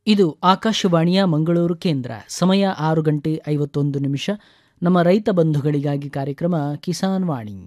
ಇದು ಆಕಾಶವಾಣಿಯ ಮಂಗಳೂರು ಕೇಂದ್ರ ಸಮಯ ಆರು ಗಂಟೆ ಐವತ್ತೊಂದು ನಿಮಿಷ ನಮ್ಮ ರೈತ ಬಂಧುಗಳಿಗಾಗಿ ಕಾರ್ಯಕ್ರಮ ಕಿಸಾನ್ ವಾಣಿ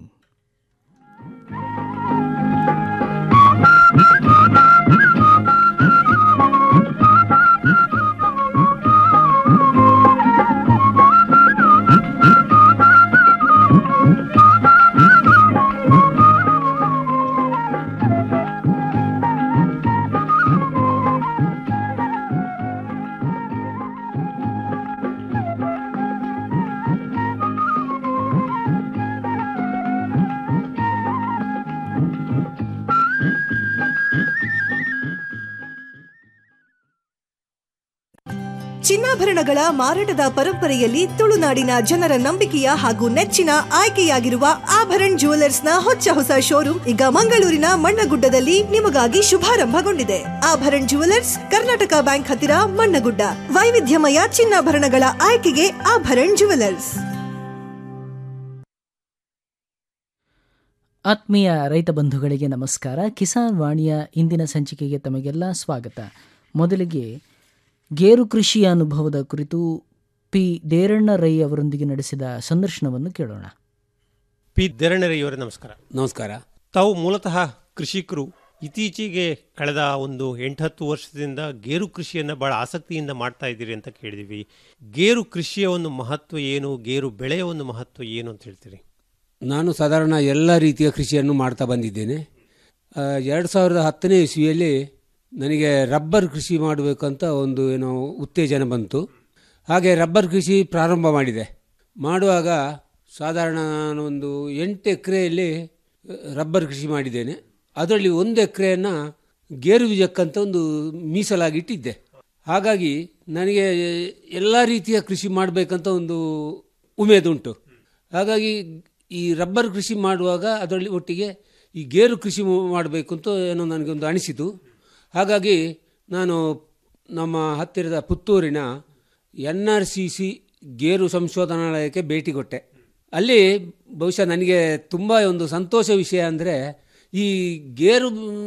ಚಿನ್ನಾಭರಣಗಳ ಮಾರಾಟದ ಪರಂಪರೆಯಲ್ಲಿ ತುಳುನಾಡಿನ ಜನರ ನಂಬಿಕೆಯ ಹಾಗೂ ನೆಚ್ಚಿನ ಆಯ್ಕೆಯಾಗಿರುವ ಆಭರಣ್ ನ ಹೊಚ್ಚ ಹೊಸ ಶೋರೂಮ್ ಈಗ ಮಂಗಳೂರಿನ ಮಣ್ಣಗುಡ್ಡದಲ್ಲಿ ನಿಮಗಾಗಿ ಶುಭಾರಂಭಗೊಂಡಿದೆ ಆಭರಣ್ ಜುವೆಲರ್ಸ್ ಕರ್ನಾಟಕ ಬ್ಯಾಂಕ್ ಹತ್ತಿರ ಮಣ್ಣಗುಡ್ಡ ವೈವಿಧ್ಯಮಯ ಚಿನ್ನಾಭರಣಗಳ ಆಯ್ಕೆಗೆ ಆಭರಣ್ ಜುವೆಲರ್ಸ್ ಆತ್ಮೀಯ ರೈತ ಬಂಧುಗಳಿಗೆ ನಮಸ್ಕಾರ ಕಿಸಾನ್ ವಾಣಿಯ ಇಂದಿನ ಸಂಚಿಕೆಗೆ ತಮಗೆಲ್ಲ ಸ್ವಾಗತ ಮೊದಲಿಗೆ ಗೇರು ಕೃಷಿಯ ಅನುಭವದ ಕುರಿತು ಪಿ ದೇರಣ್ಣ ರೈ ಅವರೊಂದಿಗೆ ನಡೆಸಿದ ಸಂದರ್ಶನವನ್ನು ಕೇಳೋಣ ಪಿ ದೇರಣ್ಣರಯ್ಯವರೇ ನಮಸ್ಕಾರ ನಮಸ್ಕಾರ ತಾವು ಮೂಲತಃ ಕೃಷಿಕರು ಇತ್ತೀಚೆಗೆ ಕಳೆದ ಒಂದು ಎಂಟತ್ತು ವರ್ಷದಿಂದ ಗೇರು ಕೃಷಿಯನ್ನು ಬಹಳ ಆಸಕ್ತಿಯಿಂದ ಮಾಡ್ತಾ ಇದ್ದೀರಿ ಅಂತ ಕೇಳಿದ್ವಿ ಗೇರು ಕೃಷಿಯ ಒಂದು ಮಹತ್ವ ಏನು ಗೇರು ಬೆಳೆಯ ಒಂದು ಮಹತ್ವ ಏನು ಅಂತ ಹೇಳ್ತೀರಿ ನಾನು ಸಾಧಾರಣ ಎಲ್ಲ ರೀತಿಯ ಕೃಷಿಯನ್ನು ಮಾಡ್ತಾ ಬಂದಿದ್ದೇನೆ ಎರಡು ಸಾವಿರದ ಹತ್ತನೇ ಇಸ್ವಿಯಲ್ಲಿ ನನಗೆ ರಬ್ಬರ್ ಕೃಷಿ ಮಾಡಬೇಕಂತ ಒಂದು ಏನೋ ಉತ್ತೇಜನ ಬಂತು ಹಾಗೆ ರಬ್ಬರ್ ಕೃಷಿ ಪ್ರಾರಂಭ ಮಾಡಿದೆ ಮಾಡುವಾಗ ಸಾಧಾರಣ ನಾನು ಒಂದು ಎಂಟು ಎಕರೆಯಲ್ಲಿ ರಬ್ಬರ್ ಕೃಷಿ ಮಾಡಿದ್ದೇನೆ ಅದರಲ್ಲಿ ಒಂದು ಎಕರೆಯನ್ನು ಗೇರು ಬೀಜಕ್ಕಂತ ಒಂದು ಮೀಸಲಾಗಿ ಇಟ್ಟಿದ್ದೆ ಹಾಗಾಗಿ ನನಗೆ ಎಲ್ಲ ರೀತಿಯ ಕೃಷಿ ಮಾಡಬೇಕಂತ ಒಂದು ಉಮೇದುಂಟು ಹಾಗಾಗಿ ಈ ರಬ್ಬರ್ ಕೃಷಿ ಮಾಡುವಾಗ ಅದರಲ್ಲಿ ಒಟ್ಟಿಗೆ ಈ ಗೇರು ಕೃಷಿ ಮಾಡಬೇಕು ಅಂತ ಏನೋ ನನಗೊಂದು ಅನಿಸಿತು ಹಾಗಾಗಿ ನಾನು ನಮ್ಮ ಹತ್ತಿರದ ಪುತ್ತೂರಿನ ಎನ್ ಆರ್ ಸಿ ಸಿ ಗೇರು ಸಂಶೋಧನಾಲಯಕ್ಕೆ ಭೇಟಿ ಕೊಟ್ಟೆ ಅಲ್ಲಿ ಬಹುಶಃ ನನಗೆ ತುಂಬ ಒಂದು ಸಂತೋಷ ವಿಷಯ ಅಂದರೆ ಈ ಗೇರು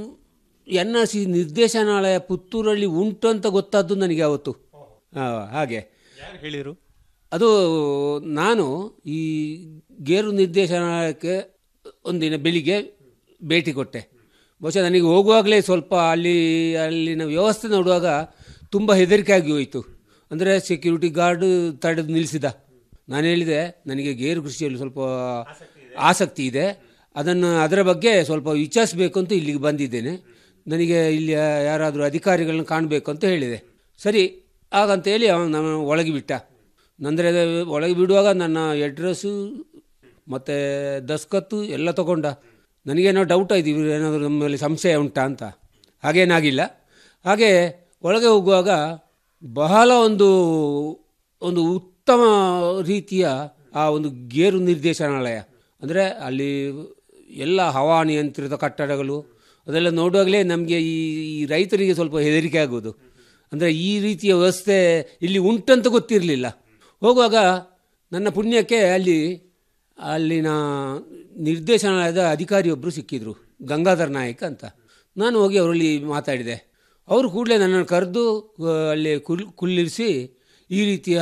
ಎನ್ ಆರ್ ಸಿ ನಿರ್ದೇಶನಾಲಯ ಪುತ್ತೂರಲ್ಲಿ ಉಂಟು ಅಂತ ಗೊತ್ತಾದ್ದು ನನಗೆ ಅವತ್ತು ಹಾಗೆ ಯಾರು ಹೇಳಿರು ಅದು ನಾನು ಈ ಗೇರು ನಿರ್ದೇಶನಾಲಯಕ್ಕೆ ಒಂದಿನ ಬೆಳಿಗ್ಗೆ ಭೇಟಿ ಕೊಟ್ಟೆ ಬಹುಶಃ ನನಗೆ ಹೋಗುವಾಗಲೇ ಸ್ವಲ್ಪ ಅಲ್ಲಿ ಅಲ್ಲಿನ ವ್ಯವಸ್ಥೆ ನೋಡುವಾಗ ತುಂಬ ಹೆದರಿಕೆ ಆಗಿ ಹೋಯಿತು ಅಂದರೆ ಸೆಕ್ಯೂರಿಟಿ ಗಾರ್ಡ್ ತಡೆದು ನಿಲ್ಲಿಸಿದ ನಾನು ಹೇಳಿದೆ ನನಗೆ ಗೇರು ಕೃಷಿಯಲ್ಲಿ ಸ್ವಲ್ಪ ಆಸಕ್ತಿ ಇದೆ ಅದನ್ನು ಅದರ ಬಗ್ಗೆ ಸ್ವಲ್ಪ ವಿಚಾರಿಸಬೇಕು ಅಂತ ಇಲ್ಲಿಗೆ ಬಂದಿದ್ದೇನೆ ನನಗೆ ಇಲ್ಲಿ ಯಾರಾದರೂ ಅಧಿಕಾರಿಗಳನ್ನ ಕಾಣಬೇಕು ಅಂತ ಹೇಳಿದೆ ಸರಿ ಹಾಗಂತ ಹೇಳಿ ಅವನು ನಾನು ಒಳಗೆ ಬಿಟ್ಟ ನಂದರೆ ಒಳಗೆ ಬಿಡುವಾಗ ನನ್ನ ಅಡ್ರೆಸ್ಸು ಮತ್ತು ದಸ್ಕತ್ತು ಎಲ್ಲ ತಗೊಂಡ ನನಗೇನೋ ಡೌಟ್ ಆಯ್ತು ಇವರು ಏನಾದರೂ ನಮ್ಮ ಮೇಲೆ ಸಂಶಯ ಉಂಟಾ ಅಂತ ಹಾಗೇನಾಗಿಲ್ಲ ಹಾಗೆ ಒಳಗೆ ಹೋಗುವಾಗ ಬಹಳ ಒಂದು ಒಂದು ಉತ್ತಮ ರೀತಿಯ ಆ ಒಂದು ಗೇರು ನಿರ್ದೇಶನಾಲಯ ಅಂದರೆ ಅಲ್ಲಿ ಎಲ್ಲ ಹವಾನಿಯಂತ್ರಿತ ಕಟ್ಟಡಗಳು ಅದೆಲ್ಲ ನೋಡುವಾಗಲೇ ನಮಗೆ ಈ ಈ ರೈತರಿಗೆ ಸ್ವಲ್ಪ ಹೆದರಿಕೆ ಆಗೋದು ಅಂದರೆ ಈ ರೀತಿಯ ವ್ಯವಸ್ಥೆ ಇಲ್ಲಿ ಉಂಟಂತ ಗೊತ್ತಿರಲಿಲ್ಲ ಹೋಗುವಾಗ ನನ್ನ ಪುಣ್ಯಕ್ಕೆ ಅಲ್ಲಿ ಅಲ್ಲಿನ ನಿರ್ದೇಶನಾಲಯದ ಅಧಿಕಾರಿಯೊಬ್ಬರು ಸಿಕ್ಕಿದ್ರು ಗಂಗಾಧರ್ ನಾಯಕ್ ಅಂತ ನಾನು ಹೋಗಿ ಅವರಲ್ಲಿ ಮಾತಾಡಿದೆ ಅವರು ಕೂಡಲೇ ನನ್ನನ್ನು ಕರೆದು ಅಲ್ಲಿ ಕುಲ್ ಕುಳ್ಳಿರಿಸಿ ಈ ರೀತಿಯ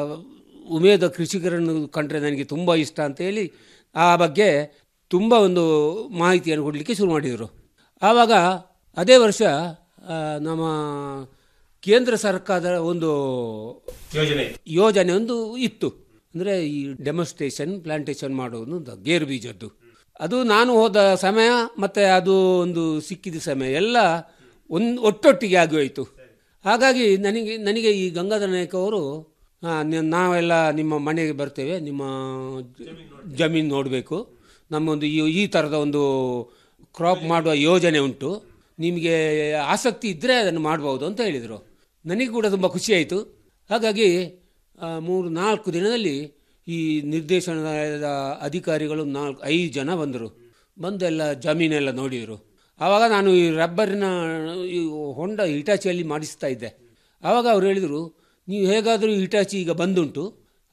ಉಮೇದ ಕೃಷಿಕರನ್ನು ಕಂಡ್ರೆ ನನಗೆ ತುಂಬ ಇಷ್ಟ ಅಂತ ಹೇಳಿ ಆ ಬಗ್ಗೆ ತುಂಬ ಒಂದು ಮಾಹಿತಿಯನ್ನು ಕೊಡಲಿಕ್ಕೆ ಶುರು ಮಾಡಿದರು ಆವಾಗ ಅದೇ ವರ್ಷ ನಮ್ಮ ಕೇಂದ್ರ ಸರ್ಕಾರದ ಒಂದು ಯೋಜನೆ ಯೋಜನೆ ಒಂದು ಇತ್ತು ಅಂದರೆ ಈ ಡೆಮೋಸ್ಟ್ರೇಷನ್ ಪ್ಲಾಂಟೇಶನ್ ಮಾಡೋದು ಅಂತ ಗೇರು ಬೀಜದ್ದು ಅದು ನಾನು ಹೋದ ಸಮಯ ಮತ್ತು ಅದು ಒಂದು ಸಿಕ್ಕಿದ ಸಮಯ ಎಲ್ಲ ಒಂದು ಒಟ್ಟೊಟ್ಟಿಗೆ ಆಗಿ ಹೋಯಿತು ಹಾಗಾಗಿ ನನಗೆ ನನಗೆ ಈ ಗಂಗಾಧರ ನಾಯಕ್ ಅವರು ನಾವೆಲ್ಲ ನಿಮ್ಮ ಮನೆಗೆ ಬರ್ತೇವೆ ನಿಮ್ಮ ಜಮೀನು ನೋಡಬೇಕು ನಮ್ಮೊಂದು ಈ ಈ ಥರದ ಒಂದು ಕ್ರಾಪ್ ಮಾಡುವ ಯೋಜನೆ ಉಂಟು ನಿಮಗೆ ಆಸಕ್ತಿ ಇದ್ದರೆ ಅದನ್ನು ಮಾಡ್ಬೋದು ಅಂತ ಹೇಳಿದರು ನನಗೆ ಕೂಡ ತುಂಬ ಖುಷಿಯಾಯಿತು ಹಾಗಾಗಿ ಮೂರು ನಾಲ್ಕು ದಿನದಲ್ಲಿ ಈ ನಿರ್ದೇಶನದ ಅಧಿಕಾರಿಗಳು ನಾಲ್ಕು ಐದು ಜನ ಬಂದರು ಬಂದು ಎಲ್ಲ ಜಮೀನೆಲ್ಲ ನೋಡಿದರು ಆವಾಗ ನಾನು ಈ ರಬ್ಬರಿನ ಈ ಹೊಂಡ ಹಿಟಾಚಿಯಲ್ಲಿ ಮಾಡಿಸ್ತಾ ಇದ್ದೆ ಆವಾಗ ಅವ್ರು ಹೇಳಿದರು ನೀವು ಹೇಗಾದರೂ ಹಿಟಾಚಿ ಈಗ ಬಂದುಂಟು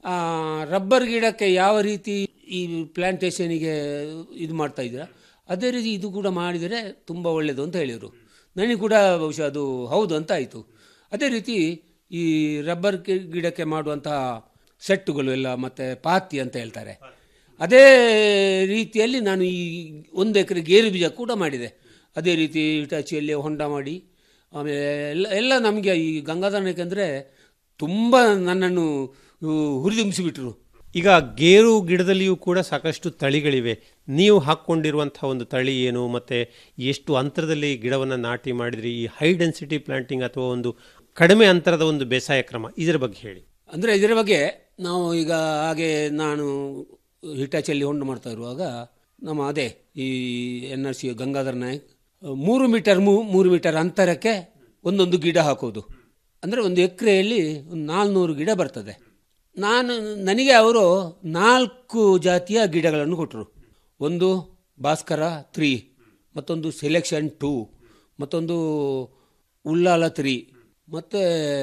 ರಬ್ಬರ್ ಗಿಡಕ್ಕೆ ಯಾವ ರೀತಿ ಈ ಪ್ಲ್ಯಾಂಟೇಷನಿಗೆ ಇದು ಮಾಡ್ತಾ ಇದ್ದೀರಾ ಅದೇ ರೀತಿ ಇದು ಕೂಡ ಮಾಡಿದರೆ ತುಂಬ ಒಳ್ಳೆಯದು ಅಂತ ಹೇಳಿದರು ನನಗೆ ಕೂಡ ಬಹುಶಃ ಅದು ಹೌದು ಅಂತ ಆಯಿತು ಅದೇ ರೀತಿ ಈ ರಬ್ಬರ್ ಗಿ- ಗಿಡಕ್ಕೆ ಮಾಡುವಂತಹ ಸೆಟ್ಟುಗಳು ಎಲ್ಲ ಮತ್ತು ಪಾತಿ ಅಂತ ಹೇಳ್ತಾರೆ ಅದೇ ರೀತಿಯಲ್ಲಿ ನಾನು ಈ ಒಂದು ಎಕರೆ ಗೇರು ಬೀಜ ಕೂಡ ಮಾಡಿದೆ ಅದೇ ರೀತಿ ಇಟಾಚಿಯಲ್ಲಿ ಹೊಂಡ ಮಾಡಿ ಆಮೇಲೆ ಎಲ್ಲ ಎಲ್ಲ ನಮಗೆ ಈ ಗಂಗಾಧರ ಯಾಕೆಂದರೆ ತುಂಬ ನನ್ನನ್ನು ಹುರಿದುಂಬಿಸಿಬಿಟ್ರು ಈಗ ಗೇರು ಗಿಡದಲ್ಲಿಯೂ ಕೂಡ ಸಾಕಷ್ಟು ತಳಿಗಳಿವೆ ನೀವು ಹಾಕ್ಕೊಂಡಿರುವಂತಹ ಒಂದು ತಳಿ ಏನು ಮತ್ತೆ ಎಷ್ಟು ಅಂತರದಲ್ಲಿ ಗಿಡವನ್ನು ನಾಟಿ ಮಾಡಿದ್ರಿ ಈ ಹೈ ಡೆನ್ಸಿಟಿ ಪ್ಲಾಂಟಿಂಗ್ ಅಥವಾ ಒಂದು ಕಡಿಮೆ ಅಂತರದ ಒಂದು ಬೇಸಾಯ ಕ್ರಮ ಇದರ ಬಗ್ಗೆ ಹೇಳಿ ಅಂದರೆ ಇದರ ಬಗ್ಗೆ ನಾವು ಈಗ ಹಾಗೆ ನಾನು ಹಿಟಾಚಲ್ಲಿ ಹೊಂಡು ಮಾಡ್ತಾ ಇರುವಾಗ ನಮ್ಮ ಅದೇ ಈ N R C Gangadhara Nayak ಮೂರು ಮೀಟರ್ ಮೂ- ಮೂರು ಮೀಟರ್ ಅಂತರಕ್ಕೆ ಒಂದೊಂದು ಗಿಡ ಹಾಕೋದು ಅಂದರೆ ಒಂದು ಎಕರೆಯಲ್ಲಿ ಒಂದು ನಾಲ್ನೂರು ಗಿಡ ಬರ್ತದೆ ನಾನು ನನಗೆ ಅವರು ನಾಲ್ಕು ಜಾತಿಯ ಗಿಡಗಳನ್ನು ಕೊಟ್ಟರು ಒಂದು ಭಾಸ್ಕರ ತ್ರೀ ಮತ್ತೊಂದು ಸೆಲೆಕ್ಷನ್ ಟೂ ಮತ್ತೊಂದು ಉಲ್ಲಾಲ ತ್ರೀ ಮತ್ತು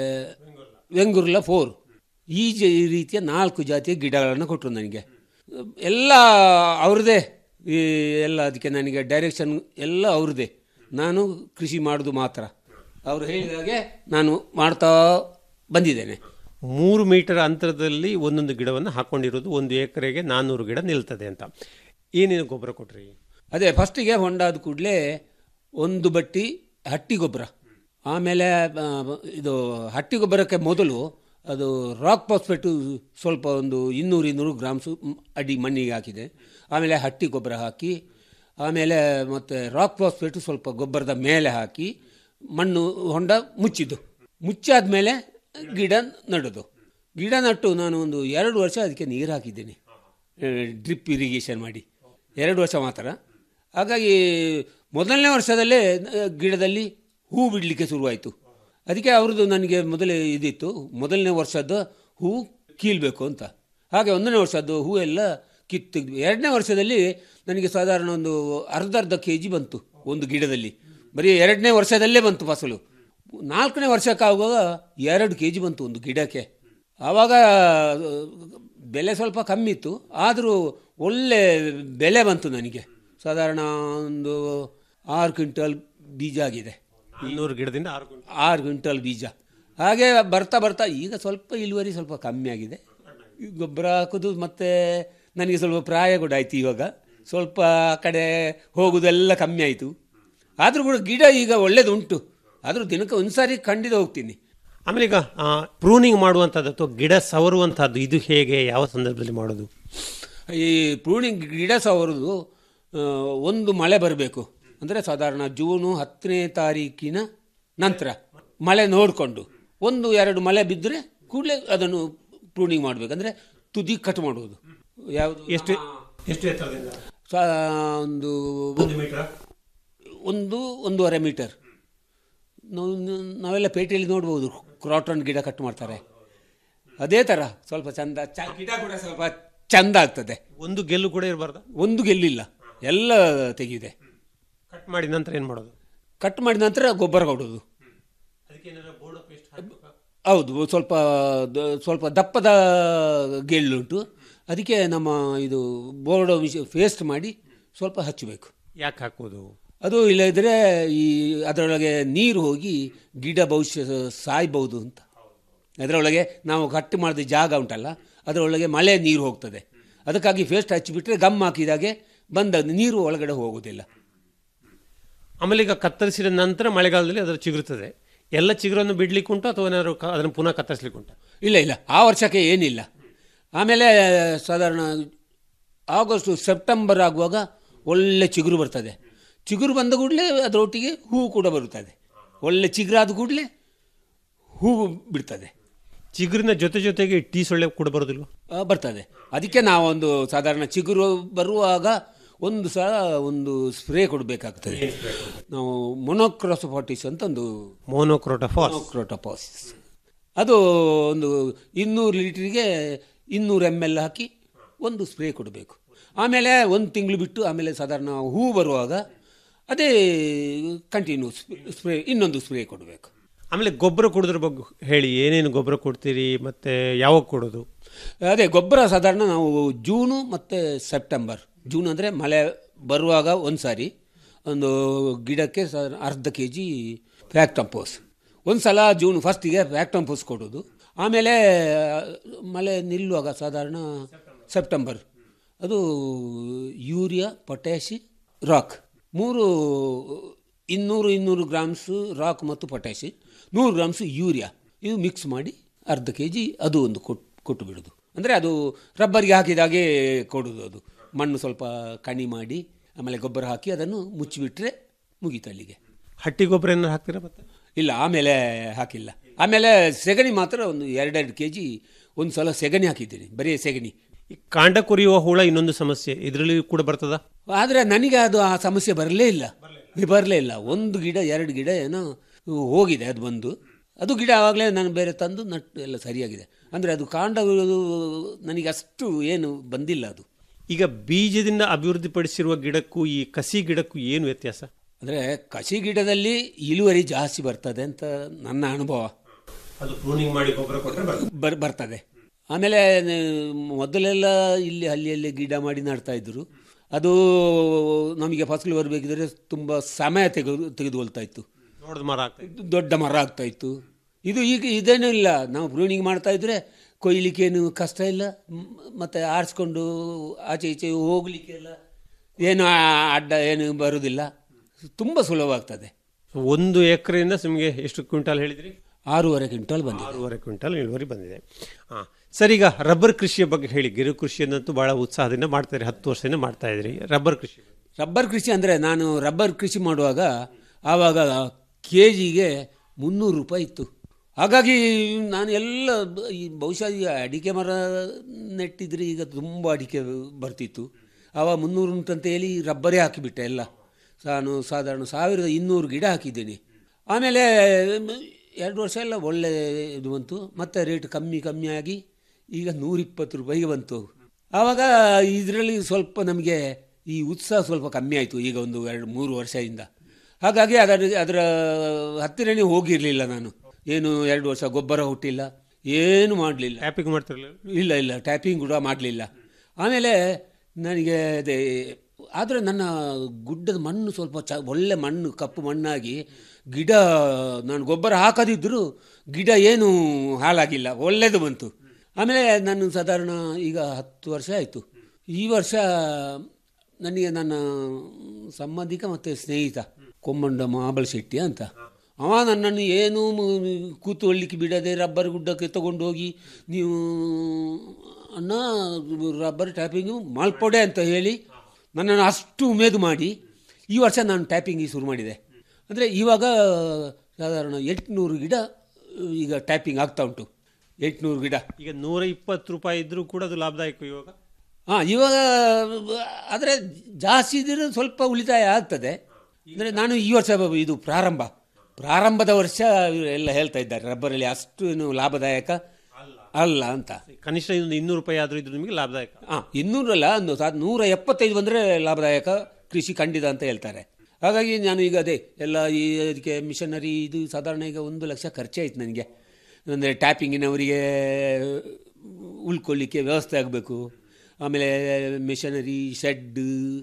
ವೆಂಗುರ್ಲ ಫೋರ್ ಈ ಜ- ಈ ರೀತಿಯ ನಾಲ್ಕು ಜಾತಿಯ ಗಿಡಗಳನ್ನು ಕೊಟ್ಟರು ನನಗೆ ಎಲ್ಲ ಅವ್ರದ್ದೇ ಈ ಎಲ್ಲ ಅದಕ್ಕೆ ನನಗೆ ಡೈರೆಕ್ಷನ್ ಎಲ್ಲ ಅವ್ರದ್ದೇ ನಾನು ಕೃಷಿ ಮಾಡೋದು ಮಾತ್ರ ಅವರು ಹೇಳಿದಾಗೆ ನಾನು ಮಾಡ್ತಾ ಬಂದಿದ್ದೇನೆ ಮೂರು ಮೀಟರ್ ಅಂತರದಲ್ಲಿ ಒಂದೊಂದು ಗಿಡವನ್ನು ಹಾಕೊಂಡಿರೋದು ಒಂದು ಎಕರೆಗೆ ನಾನ್ನೂರು ಗಿಡ ನಿಲ್ತದೆ ಅಂತ ಏನೇನು ಗೊಬ್ಬರ ಕೊಟ್ರಿ ಅದೇ ಫಸ್ಟಿಗೆ ಹೊಂಡಾದ ಕೂಡಲೇ ಒಂದು ಬಟ್ಟಿ ಹಟ್ಟಿ ಗೊಬ್ಬರ ಆಮೇಲೆ ಆ, ಇದು ಹಟ್ಟಿ ಗೊಬ್ಬರಕ್ಕೆ ಮೊದಲು ಅದು ರಾಕ್ ಫಾಸ್ಫೇಟು ಸ್ವಲ್ಪ ಒಂದು ಇನ್ನೂರು ಇನ್ನೂರು ಗ್ರಾಮ್ಸು ಮ್, ಅಡಿ ಮಣ್ಣಿಗೆ ಹಾಕಿದೆ ಆಮೇಲೆ ಹಟ್ಟಿ ಗೊಬ್ಬರ ಹಾಕಿ ಆಮೇಲೆ ಮತ್ತು ರಾಕ್ ಫಾಸ್ಫೇಟು ಸ್ವಲ್ಪ ಗೊಬ್ಬರದ ಮೇಲೆ ಹಾಕಿ ಮಣ್ಣು ಹೊಂಡ ಮುಚ್ಚಿದ್ದು ಮುಚ್ಚಾದ ಮೇಲೆ ಗಿಡ ನಡೋದು ಗಿಡ ನಟ್ಟು ನಾನು ಒಂದು ಎರಡು ವರ್ಷ ಅದಕ್ಕೆ ನೀರು ಹಾಕಿದ್ದೇನೆ ಡ್ರಿಪ್ ಇರಿಗೇಷನ್ ಮಾಡಿ ಎರಡು ವರ್ಷ ಮಾತ್ರ ಹಾಗಾಗಿ ಮೊದಲನೇ ವರ್ಷದಲ್ಲೇ ಆ, ಗಿಡದಲ್ಲಿ ಹೂ ಬಿಡಲಿಕ್ಕೆ ಶುರುವಾಯಿತು ಅದಕ್ಕೆ ಅವ್ರದ್ದು ನನಗೆ ಮೊದಲೇ ಇದಿತ್ತು ಮೊದಲನೇ ವರ್ಷದ್ದು ಹೂ ಕೀಲ್ಬೇಕು ಅಂತ ಹಾಗೆ ಒಂದನೇ ವರ್ಷದ್ದು ಹೂ ಎಲ್ಲ ಕಿತ್ತಿದ್ವಿ ಎರಡನೇ ವರ್ಷದಲ್ಲಿ ನನಗೆ ಸಾಧಾರಣ ಒಂದು ಅರ್ಧ ಅರ್ಧ ಕೆ ಜಿ ಬಂತು ಒಂದು ಗಿಡದಲ್ಲಿ ಬರೀ ಎರಡನೇ ವರ್ಷದಲ್ಲೇ ಬಂತು ಫಸಲು ನಾಲ್ಕನೇ ವರ್ಷಕ್ಕಾಗುವಾಗ ಎರಡು ಕೆ ಜಿ ಬಂತು ಒಂದು ಗಿಡಕ್ಕೆ ಆವಾಗ ಆ, ಬೆಲೆ ಸ್ವಲ್ಪ ಕಮ್ಮಿ ಇತ್ತು ಆದರೂ ಒಳ್ಳೆ ಬೆಲೆ ಬಂತು ನನಗೆ ಸಾಧಾರಣ ಒಂದು ಆರು ಕ್ವಿಂಟಲ್ ಬೀಜ ಆಗಿದೆ ನಾನ್ನೂರು ಗಿಡದಿಂದ ಆರು ಗುಂಟೆ. ಆರು ಕ್ವಿಂಟಲ್ ಬೀಜ ಹಾಗೆ ಬರ್ತಾ ಬರ್ತಾ ಈಗ ಸ್ವಲ್ಪ ಇಳುವರಿ ಸ್ವಲ್ಪ ಕಮ್ಮಿ ಆಗಿದೆ ಈ ಗೊಬ್ಬರ ಹಾಕೋದು ಮತ್ತು ನನಗೆ ಸ್ವಲ್ಪ ಪ್ರಾಯ ಕೂಡ ಆಯಿತು ಇವಾಗ ಸ್ವಲ್ಪ ಆ ಕಡೆ ಹೋಗೋದೆಲ್ಲ ಕಮ್ಮಿ ಆಯಿತು ಆದರೂ ಕೂಡ ಗಿಡ ಈಗ ಒಳ್ಳೇದು ಉಂಟು ಆದರೂ ದಿನಕ್ಕೆ ಒಂದು ಸಾರಿ ಖಂಡಿತ ಹೋಗ್ತೀನಿ ಆಮೇಲೆ ಈಗ ಪ್ರೂನಿಂಗ್ ಮಾಡುವಂಥದ್ದು ಅಥವಾ ಗಿಡ ಸವರುವಂಥದ್ದು ಇದು ಹೇಗೆ ಯಾವ ಸಂದರ್ಭದಲ್ಲಿ ಮಾಡೋದು ಈ ಪ್ರೂನಿಂಗ್ ಗಿಡ ಸವರುದು ಆ, ಒಂದು ಮಳೆ ಬರಬೇಕು ಅಂದರೆ ಸಾಧಾರಣ ಜೂನು ಹತ್ತನೇ ತಾರೀಕಿನ ನಂತರ ಮಳೆ ನೋಡಿಕೊಂಡು ಒಂದು ಎರಡು ಮಳೆ ಬಿದ್ದರೆ ಕೂಡಲೇ ಅದನ್ನು ಪ್ರೂನಿಂಗ್ ಮಾಡಬೇಕು ಅಂದರೆ ತುದಿ ಕಟ್ ಮಾಡುವುದು ಯಾವುದು ಎಷ್ಟು ಎಷ್ಟು ಎತ್ತರದಿಂದ ಸಾ- ಒಂದು ಒಂದು ಮೀಟರ್ ಒಂದು ಒಂದೂವರೆ ಮೀಟರ್ ನಾವು ನಾವೆಲ್ಲ ಪೇಟೆಯಲ್ಲಿ ನೋಡ್ಬೋದು ಕ್ರಾಟನ್ ಗಿಡ ಕಟ್ ಮಾಡ್ತಾರೆ ಅದೇ ಥರ ಸ್ವಲ್ಪ ಚಂದ ಚ ಗಿಡ ಕೂಡ ಸ್ವಲ್ಪ ಚಂದ ಆಗ್ತದೆ ಒಂದು ಗೆಲ್ಲು ಕೂಡ ಇರಬಾರ್ದ ಒಂದು ಗೆಲ್ಲಿಲ್ಲ ಎಲ್ಲ ತೆಗೆದಿದೆ ಕಟ್ ಮಾಡಿ ನಂತರ ಏನು ಮಾಡೋದು ಕಟ್ ಮಾಡಿದ ನಂತರ ಗೊಬ್ಬರ ಕೊಡೋದು ಹೌದು ಸ್ವಲ್ಪ ದ- ಸ್ವಲ್ಪ ದಪ್ಪದ ಗೆಲ್ಲುಂಟು ಅದಕ್ಕೆ ನಮ್ಮ ಇದು ಬೋರ್ಡ್ ಪೇಸ್ಟ್ ಮಾಡಿ ಸ್ವಲ್ಪ ಹಚ್ಚಬೇಕು ಯಾಕೆ ಹಾಕೋದು ಅದು ಇಲ್ಲದಿದ್ದರೆ ಈ ಅದರೊಳಗೆ ನೀರು ಹೋಗಿ ಗಿಡ ಬಹುಶಃ ಸಾಯ್ಬೋದು ಅಂತ ಅದರೊಳಗೆ ನಾವು ಕಟ್ಟು ಮಾಡಿದ ಜಾಗ ಉಂಟಲ್ಲ ಅದರೊಳಗೆ ಮಳೆ ನೀರು ಹೋಗ್ತದೆ ಅದಕ್ಕಾಗಿ ಪೇಸ್ಟ್ ಹಚ್ಚಿಬಿಟ್ರೆ ಗಮ್ ಹಾಕಿದಾಗೆ ಬಂದ ನೀರು ಒಳಗಡೆ ಹೋಗೋದಿಲ್ಲ ಆಮೇಲೆ ಈಗ ಕತ್ತರಿಸಿದ ನಂತರ ಮಳೆಗಾಲದಲ್ಲಿ ಅದರ ಚಿಗುರುತ್ತದೆ ಎಲ್ಲ ಚಿಗುರನ್ನು ಬಿಡ್ಲಿಕ್ಕೆ ಉಂಟು ಅಥವಾ ಏನಾದ್ರು ಕ- ಅದನ್ನು ಪುನಃ ಕತ್ತರಿಸ್ಲಿಕ್ಕೆ ಉಂಟು ಇಲ್ಲ ಇಲ್ಲ ಆ ವರ್ಷಕ್ಕೆ ಏನಿಲ್ಲ ಆಮೇಲೆ ಸಾಧಾರಣ ಆಗಸ್ಟ್ ಸೆಪ್ಟೆಂಬರ್ ಆಗುವಾಗ ಒಳ್ಳೆ ಚಿಗುರು ಬರ್ತದೆ ಚಿಗುರು ಬಂದ ಕೂಡಲೇ ಅದರೊಟ್ಟಿಗೆ ಹೂವು ಕೂಡ ಬರುತ್ತದೆ ಒಳ್ಳೆ ಚಿಗುರಾದ ಕೂಡಲೇ ಹೂವು ಬಿಡ್ತದೆ ಚಿಗುರಿನ ಜೊತೆ ಜೊತೆಗೆ ಟೀ ಸೊಳ್ಳೆ ಕೂಡ ಬರೋದಿಲ್ವ ಆ, ಬರ್ತದೆ ಅದಕ್ಕೆ ನಾವೊಂದು ಸಾಧಾರಣ ಚಿಗುರು ಬರುವಾಗ ಒಂದು ಸಲ ಒಂದು ಸ್ಪ್ರೇ ಕೊಡಬೇಕಾಗ್ತದೆ ನಾವು ಮೊನೋಕ್ರೋಸೋಫಾಟಿಸ್ ಅಂತ ಒಂದು ಮೋನೋಕ್ರೋಟಫಾಸ್ ಮೊನೋಕ್ರೋಟೋಪಾಸಿಸ್ ಅದು ಒಂದು ಇನ್ನೂರು ಲೀಟ್ರಿಗೆ ಇನ್ನೂರು ಎಮ್ ಎಲ್ ಹಾಕಿ ಒಂದು ಸ್ಪ್ರೇ ಕೊಡಬೇಕು ಆಮೇಲೆ ಒಂದು ತಿಂಗಳು ಬಿಟ್ಟು ಆಮೇಲೆ ಸಾಧಾರಣ ಹೂ ಬರುವಾಗ ಅದೇ ಕಂಟಿನ್ಯೂ ಸ್ಪ್ರೇ ಇನ್ನೊಂದು ಸ್ಪ್ರೇ ಕೊಡಬೇಕು ಆಮೇಲೆ ಗೊಬ್ಬರ ಕೊಡೋದ್ರ ಬಗ್ಗೆ ಹೇಳಿ ಏನೇನು ಗೊಬ್ಬರ ಕೊಡ್ತೀರಿ ಮತ್ತೆ ಯಾವಾಗ ಕೊಡೋದು ಅದೇ ಗೊಬ್ಬರ ಸಾಧಾರಣ ನಾವು ಜೂನು ಮತ್ತು ಸೆಪ್ಟೆಂಬರ್ ಜೂನ್ ಅಂದರೆ ಮಳೆ ಬರುವಾಗ ಒಂದು ಸಾರಿ ಒಂದು ಗಿಡಕ್ಕೆ ಸಾಧಾರಣ ಅರ್ಧ ಕೆ ಜಿ ಫ್ಯಾಕ್ಟಂಪೋಸ್ ಒಂದು ಸಲ ಜೂನ್ ಫಸ್ಟಿಗೆ ವ್ಯಾಕ್ಟಮ್ ಪೋಸ್ ಕೊಡೋದು ಆಮೇಲೆ ಮಳೆ ನಿಲ್ಲುವಾಗ ಸಾಧಾರಣ ಸೆಪ್ಟೆಂಬರ್ ಅದು ಯೂರಿಯಾ ಪೊಟ್ಯಾಶಿ ರಾಕ್ ಮೂರು ಇನ್ನೂರು ಇನ್ನೂರು ಗ್ರಾಮ್ಸು ರಾಕ್ ಮತ್ತು ಪೊಟ್ಯಾಶಿ ನೂರು ಗ್ರಾಮ್ಸು ಯೂರಿಯಾ ಇದು ಮಿಕ್ಸ್ ಮಾಡಿ ಅರ್ಧ ಕೆ ಜಿ ಅದು ಒಂದು ಕೊಟ್ಟು ಕೊಟ್ಟು ಬಿಡೋದು ಅಂದರೆ ಅದು ರಬ್ಬರ್ಗೆ ಹಾಕಿದಾಗೆ ಕೊಡೋದು ಅದು ಮಣ್ಣು ಸ್ವಲ್ಪ ಕಣಿ ಮಾಡಿ ಆಮೇಲೆ ಗೊಬ್ಬರ ಹಾಕಿ ಅದನ್ನು ಮುಚ್ಚಿಬಿಟ್ರೆ ಮುಗೀತು ಅಲ್ಲಿಗೆ ಹಟ್ಟಿ ಗೊಬ್ಬರ ಏನಾರು ಹಾಕ್ತೀರಾ ಮತ್ತೆ ಇಲ್ಲ ಆಮೇಲೆ ಹಾಕಿಲ್ಲ ಆಮೇಲೆ ಸೆಗಣಿ ಮಾತ್ರ ಒಂದು ಎರಡೆರಡು ಕೆ ಜಿ ಒಂದು ಸಲ ಸೆಗಣಿ ಹಾಕಿದ್ದೀನಿ ಬರೀ ಸೆಗಣಿ ಈ ಕಾಂಡ ಕೊರಿಯುವ ಹುಳ ಇನ್ನೊಂದು ಸಮಸ್ಯೆ ಇದರಲ್ಲಿ ಕೂಡ ಬರ್ತದ ಆದರೆ ನನಗೆ ಅದು ಆ ಸಮಸ್ಯೆ ಬರಲೇ ಇಲ್ಲ ಬರಲೇ ಇಲ್ಲ ಒಂದು ಗಿಡ ಎರಡು ಗಿಡ ಏನೋ ಹೋಗಿದೆ ಅದು ಬಂದು ಅದು ಗಿಡ ಆವಾಗಲೇ ನಾನು ಬೇರೆ ತಂದು ನಟ್ಟು ಎಲ್ಲ ಸರಿಯಾಗಿದೆ ಅಂದರೆ ಅದು ಕಾಂಡ ಉಳಿಯೋದು ನನಗೆ ಅಷ್ಟು ಏನು ಬಂದಿಲ್ಲ ಅದು ಈಗ ಬೀಜದಿಂದ ಅಭಿವೃದ್ಧಿಪಡಿಸಿರುವ ಗಿಡಕ್ಕೂ ಈ ಕಸಿ ಗಿಡಕ್ಕೂ ಏನು ವ್ಯತ್ಯಾಸ ಅಂದರೆ ಕಸಿ ಗಿಡದಲ್ಲಿ ಇಳುವರಿ ಜಾಸ್ತಿ ಬರ್ತದೆ ಅಂತ ನನ್ನ ಅನುಭವ ಅದು ಪ್ರೂನಿಂಗ್ ಮಾಡಿ ಗೊಬ್ಬರ ಕೊಟ್ಟರೆ ಬರ್ ಬರ್ತದೆ ಆಮೇಲೆ ನ- ಮೊದಲೆಲ್ಲ ಇಲ್ಲಿ ಹಳ್ಳಿಯಲ್ಲಿ ಗಿಡ ಮಾಡಿ ನಡ್ತಾ ಇದ್ರು ಅದು ನಮಗೆ ಫಸಲು ಬರಬೇಕಿದ್ರೆ ತುಂಬ ಸಮಯ ತೆಗೆದು ತೆಗೆದುಕೊಳ್ತಾ ಇತ್ತು ನೋಡಿದ ಮರ ಆಗ್ತದೆ ಇದು ದೊಡ್ಡ ಮರ ಆಗ್ತಾ ಇತ್ತು ಇದು ಈಗ ಇದೇನೂ ಇಲ್ಲ ನಾವು ಪ್ರೂನಿಂಗ್ ಮಾಡ್ತಾ ಇದ್ರೆ ಕೊಯ್ಲಿಕ್ಕೇನು ಕಷ್ಟ ಇಲ್ಲ ಮ್- ಮತ್ತೆ ಆರಿಸ್ಕೊಂಡು ಆಚೆ ಈಚೆ ಹೋಗ್ಲಿಕ್ಕೆಲ್ಲ ಏನು ಆ- ಅಡ್ಡ ಏನು ಬರುವುದಿಲ್ಲ ತುಂಬ ಸುಲಭವಾಗ್ತದೆ ಒಂದು ಎಕರೆಯಿಂದ ನಿಮಗೆ ಎಷ್ಟು ಕ್ವಿಂಟಾಲ್ ಹೇಳಿದ್ರಿ ಆರೂವರೆ ಕ್ವಿಂಟಲ್ ಬಂದಿದೆ ಆರೂವರೆ ಕ್ವಿಂಟಾಲ್ ಇಳುವರಿ ಬಂದಿದೆ ಹಾಂ ಸರ್ ಈಗ ರಬ್ಬರ್ ಕೃಷಿಯ ಬಗ್ಗೆ ಹೇಳಿ ಗಿರು ಕೃಷಿಯನ್ನಂತೂ ಬಹಳ ಉತ್ಸಾಹದಿಂದ ಮಾಡ್ತಾರೆ ಹತ್ತು ವರ್ಷದಿಂದ ಮಾಡ್ತಾ ಇದ್ರಿ ರಬ್ಬರ್ ಕೃಷಿ ರಬ್ಬರ್ ಕೃಷಿ ಅಂದರೆ ನಾನು ರಬ್ಬರ್ ಕೃಷಿ ಮಾಡುವಾಗ ಆವಾಗ ಕೆ ಜಿಗೆ ಮುನ್ನೂರು ರೂಪಾಯಿ ಇತ್ತು ಹಾಗಾಗಿ ನಾನು ಎಲ್ಲ ಬ- ಈ ಬಹುಶಃ ಈ ಅಡಿಕೆ ಮರ ನೆಟ್ಟಿದ್ರೆ ಈಗ ತುಂಬ ಅಡಿಕೆ ಬರ್ತಿತ್ತು ಆವಾಗ ಮುನ್ನೂರು ಉಂಟಂತ ಹೇಳಿ ರಬ್ಬರೇ ಹಾಕಿಬಿಟ್ಟೆ ಎಲ್ಲ ನಾನು ಸಾಧಾರಣ ಸಾವಿರದ ಇನ್ನೂರು ಗಿಡ ಹಾಕಿದ್ದೀನಿ ಆಮೇಲೆ ಮ್, ಎರಡು ವರ್ಷ ಎಲ್ಲ ಒಳ್ಳೆ ಇದು ಬಂತು ಮತ್ತೆ ರೇಟ್ ಕಮ್ಮಿ ಕಮ್ಮಿ ಆಗಿ ಈಗ ನೂರಿಪ್ಪತ್ತು ರೂಪಾಯಿಗೆ ಬಂತು ಆವಾಗ ಇದರಲ್ಲಿ ಸ್ವಲ್ಪ ನಮಗೆ ಈ ಉತ್ಸಾಹ ಸ್ವಲ್ಪ ಕಮ್ಮಿ ಆಯಿತು ಈಗ ಒಂದು ಎರಡು ಮೂರು ವರ್ಷದಿಂದ ಹಾಗಾಗಿ ಅದರ ಅದರ ಹತ್ತಿರನೇ ಹೋಗಿರಲಿಲ್ಲ ನಾನು ಏನು ಎರಡು ವರ್ಷ ಗೊಬ್ಬರ ಹುಟ್ಟಿಲ್ಲ ಏನು ಮಾಡಲಿಲ್ಲ ಟ್ಯಾಪಿಂಗ್ ಮಾಡ್ತಿರಲಿಲ್ಲ ಇಲ್ಲ ಇಲ್ಲ ಟ್ಯಾಪಿಂಗ್ ಕೂಡ ಮಾಡಲಿಲ್ಲ ಆಮೇಲೆ ನನಗೆ ಅದೇ ಆದರೆ ನನ್ನ ಗುಡ್ಡದ ಮಣ್ಣು ಸ್ವಲ್ಪ ಚ ಒಳ್ಳೆ ಮಣ್ಣು ಕಪ್ಪು ಮಣ್ಣಾಗಿ ಗಿಡ ನಾನು ಗೊಬ್ಬರ ಹಾಕದಿದ್ದರೂ ಗಿಡ ಏನು ಹಾಳಾಗಿಲ್ಲ ಒಳ್ಳೆಯದು ಬಂತು ಆಮೇಲೆ ನಾನು ಸಾಧಾರಣ ಈಗ ಹತ್ತು ವರ್ಷ ಆಯಿತು ಈ ವರ್ಷ ನನಗೆ ನನ್ನ ಸಂಬಂಧಿಕ ಮತ್ತು ಸ್ನೇಹಿತ ಕೊಮ್ಮಂಡ ಮಹಾಬಲ ಶೆಟ್ಟಿ ಅಂತ ಅವ ನನ್ನನ್ನು ಏನೂ ಮ- ಕೂತ್ಕೊಳ್ಳಿಕ್ಕೆ ಬಿಡದೆ ರಬ್ಬರ್ ಗುಡ್ಡಕ್ಕೆ ತಗೊಂಡು ಹೋಗಿ ನೀವು ಅಣ್ಣ ರಬ್ಬರ್ ಟ್ಯಾಪಿಂಗು ಮಾಲ್ಪೊಡೆ ಅಂತ ಹೇಳಿ ನನ್ನನ್ನು ಅಷ್ಟು ಉಮೇದು ಮಾಡಿ ಈ ವರ್ಷ ನಾನು ಟ್ಯಾಪಿಂಗಿಗೆ ಶುರು ಮಾಡಿದೆ ಅಂದರೆ ಇವಾಗ ಸಾಧಾರಣ ಎಂಟುನೂರು ಗಿಡ ಈಗ ಟ್ಯಾಪಿಂಗ್ ಆಗ್ತಾ ಉಂಟು ಎಂಟುನೂರು ಗಿಡ ಈಗ ನೂರ ಇಪ್ಪತ್ತು ರೂಪಾಯಿ ಇದ್ರೂ ಕೂಡ ಅದು ಲಾಭದಾಯಕ ಇವಾಗ ಹಾಂ ಇವಾಗ ಆದರೆ ಜಾಸ್ತಿ ಇದ್ರೆ ಸ್ವಲ್ಪ ಉಳಿತಾಯ ಆಗ್ತದೆ ಅಂದರೆ ನಾನು ಈ ವರ್ಷ ಇದು ಪ್ರಾರಂಭ ಪ್ರಾರಂಭದ ವರ್ಷ ಇವ್ರು ಎಲ್ಲ ಹೇಳ್ತಾ ಇದ್ದಾರೆ ರಬ್ಬರಲ್ಲಿ ಅಷ್ಟು ಏನು ಲಾಭದಾಯಕ ಅಲ್ಲ ಅಂತ ಕನಿಷ್ಠ ಒಂದು ಇನ್ನೂರು ರೂಪಾಯಿ ಆದರೂ ಇದ್ರೂ ನಿಮಗೆ ಲಾಭದಾಯಕ ಹಾಂ ಇನ್ನೂರಲ್ಲ ಒಂದು ಸಾ ನೂರ ಎಪ್ಪತ್ತೈದು ಬಂದರೆ ಲಾಭದಾಯಕ ಕೃಷಿ ಖಂಡಿತ ಅಂತ ಹೇಳ್ತಾರೆ ಹಾಗಾಗಿ ನಾನು ಈಗ ಅದೇ ಎಲ್ಲ ಈ ಅದಕ್ಕೆ ಮಿಷನರಿ ಇದು ಸಾಧಾರಣ ಈಗ ಒಂದು ಲಕ್ಷ ಖರ್ಚೆ ಆಯ್ತು ನನಗೆ ಅಂದರೆ ಟ್ಯಾಪಿಂಗಿನವರಿಗೆ ಉಳ್ಕೊಳ್ಳಿಕ್ಕೆ ವ್ಯವಸ್ಥೆ ಆಗಬೇಕು ಆಮೇಲೆ ಮಿಷನರಿ ಶೆಡ್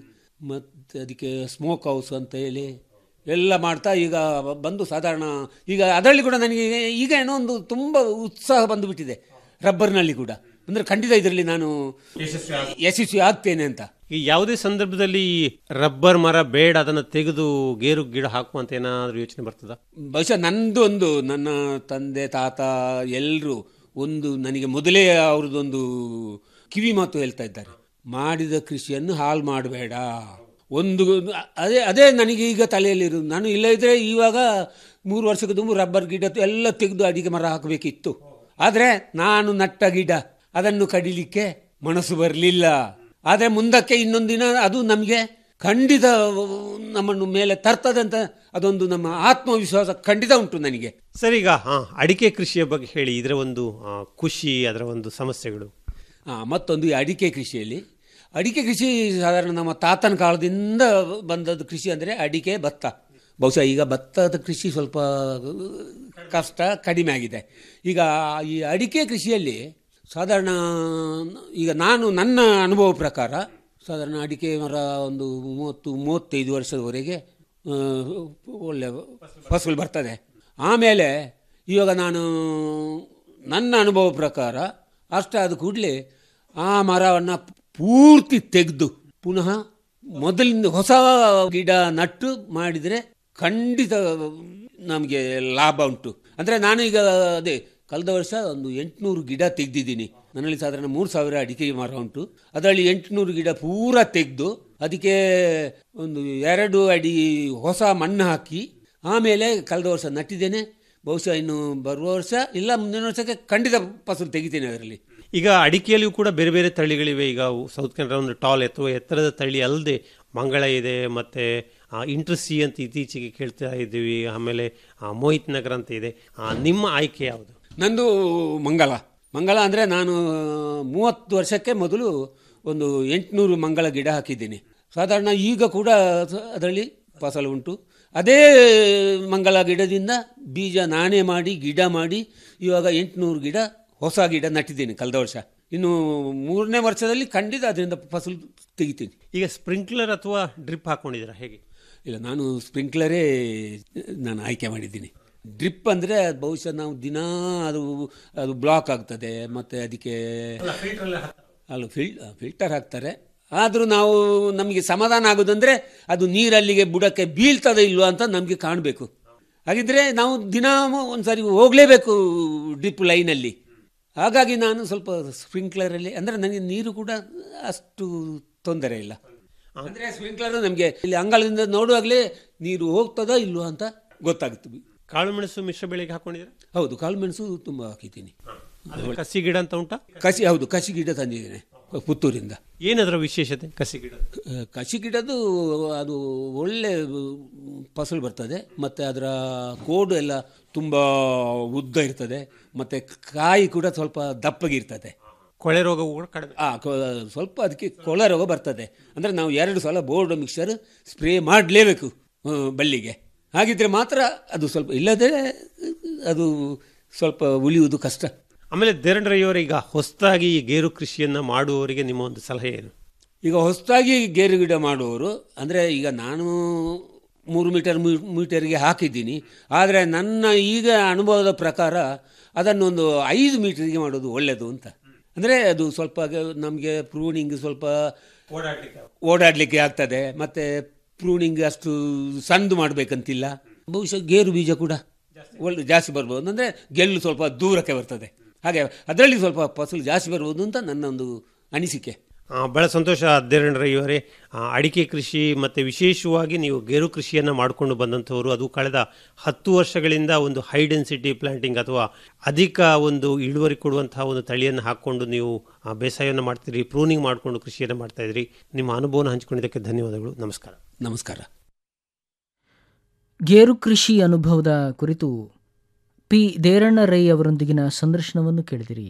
ಮತ್ತು ಅದಕ್ಕೆ ಸ್ಮೋಕ್ ಹೌಸ್ ಅಂತ ಹೇಳಿ ಎಲ್ಲ ಮಾಡ್ತಾ ಈಗ ಬಂದು ಸಾಧಾರಣ ಈಗ ಅದರಲ್ಲಿ ಕೂಡ ನನಗೆ ಈಗ ಏನೋ ಒಂದು ತುಂಬ ಉತ್ಸಾಹ ಬಂದುಬಿಟ್ಟಿದೆ ರಬ್ಬರ್ನಲ್ಲಿ ಕೂಡ ಅಂದರೆ ಖಂಡಿತ ಇದರಲ್ಲಿ ನಾನು ಯಶಸ್ವಿ ಆಗ್ತೇನೆ ಅಂತ ಈ ಯಾವುದೇ ಸಂದರ್ಭದಲ್ಲಿ ಈ ರಬ್ಬರ್ ಮರ ಬೇಡ ಅದನ್ನು ತೆಗೆದು ಗೇರು ಗಿಡ ಹಾಕುವಂತ ಏನಾದರೂ ಯೋಚನೆ ಬರ್ತದ ಬಹುಶಃ ನಂದು ಒಂದು ನನ್ನ ತಂದೆ ತಾತ ಎಲ್ಲರೂ ಒಂದು ನನಗೆ ಮೊದಲೇ ಅವ್ರದ್ದೊಂದು ಕಿವಿ ಮಾತು ಹೇಳ್ತಾ ಇದ್ದಾರೆ ಮಾಡಿದ ಕೃಷಿಯನ್ನು ಹಾಳು ಮಾಡಬೇಡ ಒಂದು ಅದೇ ಅದೇ ನನಗೆ ಈಗ ತಲೆಯಲ್ಲಿರೋದು ನಾನು ಇಲ್ಲ ಇದ್ರೆ ಇವಾಗ ಮೂರು ವರ್ಷಕ್ಕೆ ತುಂಬ ರಬ್ಬರ್ ಗಿಡ ಎಲ್ಲ ತೆಗೆದು ಅಡಿಗೆ ಮರ ಹಾಕಬೇಕಿತ್ತು ಆದರೆ ನಾನು ನಟ್ಟ ಗಿಡ ಅದನ್ನು ಕಡಿಲಿಕ್ಕೆ ಮನಸ್ಸು ಬರಲಿಲ್ಲ ಆದರೆ ಮುಂದಕ್ಕೆ ಇನ್ನೊಂದಿನ ಅದು ನಮಗೆ ಖಂಡಿತ ನಮ್ಮನ್ನು ಮೇಲೆ ತರ್ತದೆ ಅಂತ ಅದೊಂದು ನಮ್ಮ ಆತ್ಮವಿಶ್ವಾಸ ಖಂಡಿತ ಉಂಟು ನನಗೆ ಸರ್ ಈಗ ಹಾಂ ಅಡಿಕೆ ಕೃಷಿಯ ಬಗ್ಗೆ ಹೇಳಿ ಇದರ ಒಂದು ಆ, ಖುಷಿ ಅದರ ಒಂದು ಸಮಸ್ಯೆಗಳು ಆ, ಮತ್ತೊಂದು ಈ ಅಡಿಕೆ ಕೃಷಿಯಲ್ಲಿ ಅಡಿಕೆ ಕೃಷಿ ಸಾಧಾರಣ ನಮ್ಮ ತಾತನ ಕಾಲದಿಂದ ಬಂದದ್ದು ಕೃಷಿ ಅಂದರೆ ಅಡಿಕೆ ಭತ್ತ ಬಹುಶಃ ಈಗ ಭತ್ತದ ಕೃಷಿ ಸ್ವಲ್ಪ ಕಷ್ಟ ಕಡಿಮೆ ಆಗಿದೆ ಈಗ ಈ ಅಡಿಕೆ ಕೃಷಿಯಲ್ಲಿ ಸಾಧಾರಣ ಈಗ ನಾನು ನನ್ನ ಅನುಭವ ಪ್ರಕಾರ ಸಾಧಾರಣ ಅಡಿಕೆ ಮರ ಒಂದು ಮೂವತ್ತು ಮೂವತ್ತೈದು ವರ್ಷದವರೆಗೆ ಆ, ಒಳ್ಳೆ ಫಸಲು ಬರ್ತದೆ ಆಮೇಲೆ ಇವಾಗ ನಾನು ನನ್ನ ಅನುಭವ ಪ್ರಕಾರ ಅಷ್ಟಾದ ಕೂಡಲೇ ಆ ಮರವನ್ನು ಪೂರ್ತಿ ತೆಗೆದು ಪುನಃ ಮೊದಲಿಂದ ಹೊಸ ಗಿಡ ನಟ್ಟು ಮಾಡಿದರೆ ಖಂಡಿತ ನಮಗೆ ಲಾಭ ಉಂಟು ಅಂದರೆ ನಾನು ಈಗ ಅದೇ ಕಳೆದ ವರ್ಷ ಒಂದು ಎಂಟುನೂರು ಗಿಡ ತೆಗೆದಿದ್ದೀನಿ ನನ್ನಲ್ಲಿ ಸಾಧಾರಣ ಮೂರು ಸಾವಿರ ಅಡಿಕೆ ಮರ ಉಂಟು ಅದರಲ್ಲಿ ಎಂಟುನೂರು ಗಿಡ ಪೂರ ತೆಗೆದು ಅದಕ್ಕೆ ಒಂದು ಎರಡು ಅಡಿ ಹೊಸ ಮಣ್ಣು ಹಾಕಿ ಆಮೇಲೆ ಕಳೆದ ವರ್ಷ ನಟ್ಟಿದ್ದೇನೆ ಬಹುಶಃ ಇನ್ನು ಬರುವ ವರ್ಷ ಇಲ್ಲ ಮುಂದಿನ ವರ್ಷಕ್ಕೆ ಖಂಡಿತ ಫಸಲು ತೆಗಿತೇನೆ ಅದರಲ್ಲಿ ಈಗ ಅಡಿಕೆಯಲ್ಲಿಯೂ ಕೂಡ ಬೇರೆ ಬೇರೆ ತಳಿಗಳಿವೆ ಈಗ ಅವು ಸೌತ್ ಕೆನರಾ ಒಂದು ಟಾಲ್ ಅಥವಾ ಎತ್ತರದ ತಳಿ ಅಲ್ಲದೆ ಮಂಗಳ ಇದೆ ಮತ್ತೆ ಇಂಟ್ರಸಿ ಅಂತ ಇತ್ತೀಚೆಗೆ ಕೇಳ್ತಾ ಇದ್ದೀವಿ ಆಮೇಲೆ ಆ, ಮೋಹಿತ್ ನಗರ ಅಂತ ಇದೆ ಆ, ನಿಮ್ಮ ಆಯ್ಕೆ ಯಾವುದು ನಂದು ಮಂಗಲ ಮಂಗಲ ಅಂದರೆ ನಾನು ಮೂವತ್ತು ವರ್ಷಕ್ಕೆ ಮೊದಲು ಒಂದು ಎಂಟುನೂರು ಮಂಗಳ ಗಿಡ ಹಾಕಿದ್ದೀನಿ ಸಾಧಾರಣ ಈಗ ಕೂಡ ಸ- ಅದರಲ್ಲಿ ಫಸಲು ಉಂಟು ಅದೇ ಮಂಗಳ ಗಿಡದಿಂದ ಬೀಜ ನಾನೇ ಮಾಡಿ ಗಿಡ ಮಾಡಿ ಇವಾಗ ಎಂಟುನೂರು ಗಿಡ ಹೊಸ ಗಿಡ ನಟ್ಟಿದ್ದೀನಿ ಕಳೆದ ವರ್ಷ ಇನ್ನು ಮೂರನೇ ವರ್ಷದಲ್ಲಿ ಖಂಡಿತ ಅದರಿಂದ ಫಸಲು ತೆಗಿತೀನಿ ಈಗ ಸ್ಪ್ರಿಂಕ್ಲರ್ ಅಥವಾ ಡ್ರಿಪ್ ಹಾಕೊಂಡಿದ್ದೀರಾ ಹೇಗೆ ಇಲ್ಲ ನಾನು ಸ್ಪ್ರಿಂಕ್ಲರೇ ನಾನು ಆಯ್ಕೆ ಮಾಡಿದ್ದೀನಿ ಡ್ರಿಪ್ ಅಂದರೆ ಬಹುಶಃ ನಾವು ದಿನ ಅದು ಅದು ಬ್ಲಾಕ್ ಆಗ್ತದೆ ಮತ್ತು ಅದಕ್ಕೆ ಅಲ್ಲ ಫಿಲ್ ಫಿಲ್ಟರ್ ಹಾಕ್ತಾರೆ ಆದರೂ ನಾವು ನಮಗೆ ಸಮಾಧಾನ ಆಗೋದಂದರೆ ಅದು ನೀರಲ್ಲಿಗೆ ಬುಡಕ್ಕೆ ಬೀಳ್ತದೆ ಇಲ್ವಾ ಅಂತ ನಮಗೆ ಕಾಣಬೇಕು ಹಾಗಿದ್ರೆ ನಾವು ದಿನ ಒಂದ್ಸರಿ ಹೋಗಲೇಬೇಕು ಡ್ರಿಪ್ ಲೈನಲ್ಲಿ ಹಾಗಾಗಿ ನಾನು ಸ್ವಲ್ಪ ಸ್ಪ್ರಿಂಕ್ಲರಲ್ಲಿ ಅಂದರೆ ನನಗೆ ನೀರು ಕೂಡ ಅಷ್ಟು ತೊಂದರೆ ಇಲ್ಲ ಅಂದರೆ ಸ್ಪ್ರಿಂಕ್ಲರ್ ನಮಗೆ ಇಲ್ಲಿ ಅಂಗಳದಿಂದ ನೋಡುವಾಗಲೇ ನೀರು ಹೋಗ್ತದೋ ಇಲ್ವಾ ಅಂತ ಗೊತ್ತಾಗುತ್ತೆ ಕಾಳು ಮೆಣಸು ಮಿಶ್ರ ಬೆಳೆಗೆ ಹಾಕೊಂಡಿದ್ದೀರಾ ಹೌದು ಕಾಳು ಮೆಣಸು ತುಂಬ ಹಾಕಿದ್ದೀನಿ ಅದು ಕಸಿ ಗಿಡ ಅಂತ ಉಂಟಾ ಕಸಿ ಹೌದು ಕಸಿ ಗಿಡ ತಂದಿದ್ದೇನೆ ಪುತ್ತೂರಿಂದ ಏನದರ ವಿಶೇಷತೆ ಕಸಿ ಗಿಡ ಅಹ್, ಕಸಿ ಗಿಡದ್ದು ಅದು ಒಳ್ಳೆ ಫಸಲು ಬರ್ತದೆ ಮತ್ತು ಅದರ ಕೋಡು ಎಲ್ಲ ತುಂಬ ಉದ್ದ ಇರ್ತದೆ ಮತ್ತು ಕಾಯಿ ಕೂಡ ಸ್ವಲ್ಪ ದಪ್ಪಗಿರ್ತದೆ ಕೊಳೆ ರೋಗವು ಕೂಡ ಕಡಿಮೆ ಆ ಕೊ- ಸ್ವಲ್ಪ ಅದಕ್ಕೆ ಕೊಳ ರೋಗ ಬರ್ತದೆ ಅಂದರೆ ನಾವು ಎರಡು ಸಲ ಬೋರ್ಡ್ ಮಿಕ್ಸರ್ ಸ್ಪ್ರೇ ಮಾಡಲೇಬೇಕು ಬಳ್ಳಿಗೆ ಹಾಗಿದ್ರೆ ಮಾತ್ರ ಅದು ಸ್ವಲ್ಪ ಇಲ್ಲದೆ ಅದು ಸ್ವಲ್ಪ ಉಳಿಯುವುದು ಕಷ್ಟ ಆಮೇಲೆ ದೇರಂಡ್ರಯ್ಯವರು ಈಗ ಹೊಸದಾಗಿ ಈ ಗೇರು ಕೃಷಿಯನ್ನ ಮಾಡುವವರಿಗೆ ನಿಮ್ಮ ಒಂದು ಸಲಹೆ ಏನು ಈಗ ಹೊಸದಾಗಿ ಗೇರು ಗಿಡ ಮಾಡುವವರು ಅಂದರೆ ಈಗ ನಾನು ಮೂರು ಮೀಟರ್ ಮೀ- ಮೀಟರ್ಗೆ ಹಾಕಿದ್ದೀನಿ ಆದರೆ ನನ್ನ ಈಗ ಅನುಭವದ ಪ್ರಕಾರ ಅದನ್ನೊಂದು ಐದು ಮೀಟರ್ಗೆ ಮಾಡೋದು ಒಳ್ಳೆಯದು ಅಂತ ಅಂದರೆ ಅದು ಸ್ವಲ್ಪ ನಮಗೆ ಪ್ರೂನಿಂಗ್ ಸ್ವಲ್ಪ ಓಡಾಡಲಿಕ್ಕೆ ಆಗ್ತದೆ ಮತ್ತು ಪ್ರೂನಿಂಗ್ ಅಷ್ಟು ಸಣ್ಣದು ಮಾಡಬೇಕಂತಿಲ್ಲ ಬಹುಶಃ ಗೇರು ಬೀಜ ಕೂಡ ಒಳ್ಳೆ ಜಾಸ್ತಿ ಬರ್ಬೋದು ಅಂದರೆ ಗೆಲ್ಲು ಸ್ವಲ್ಪ ದೂರಕ್ಕೆ ಬರ್ತದೆ ಹಾಗೆ ಅದರಲ್ಲಿ ಸ್ವಲ್ಪ ಫಸಲು ಜಾಸ್ತಿ ಬರ್ಬೋದು ಅಂತ ನನ್ನ ಒಂದು ಅನಿಸಿಕೆ ಆ, ಬಹಳ ಸಂತೋಷ ದೇರಂಡ್ರಯ್ಯವರೇ ಆ, ಅಡಿಕೆ ಕೃಷಿ ಮತ್ತೆ ವಿಶೇಷವಾಗಿ ನೀವು ಗೇರು ಕೃಷಿಯನ್ನ ಮಾಡಿಕೊಂಡು ಬಂದಂಥವರು ಅದು ಕಳೆದ ಹತ್ತು ವರ್ಷಗಳಿಂದ ಒಂದು ಹೈ ಡೆನ್ಸಿಟಿ ಪ್ಲಾಂಟಿಂಗ್ ಅಥವಾ ಅಧಿಕ ಒಂದು ಇಳುವರಿ ಕೊಡುವಂತಹ ಒಂದು ತಳಿಯನ್ನು ಹಾಕೊಂಡು ನೀವು ಆ, ಬೇಸಾಯವನ್ನು ಮಾಡ್ತೀರಿ ಪ್ರೂನಿಂಗ್ ಮಾಡಿಕೊಂಡು ಕೃಷಿಯನ್ನು ಮಾಡ್ತಾ ಇದ್ರಿ ನಿಮ್ಮ ಅನುಭವನ ಹಂಚಿಕೊಂಡಿದ್ದಕ್ಕೆ ಧನ್ಯವಾದಗಳು ನಮಸ್ಕಾರ ನಮಸ್ಕಾರ ಗೇರು ಕೃಷಿ ಅನುಭವದ ಕುರಿತು ಪಿ ದೇರಣ್ಣ ರೈ ಅವರೊಂದಿಗಿನ ಸಂದರ್ಶನವನ್ನು ಕೇಳಿದಿರಿ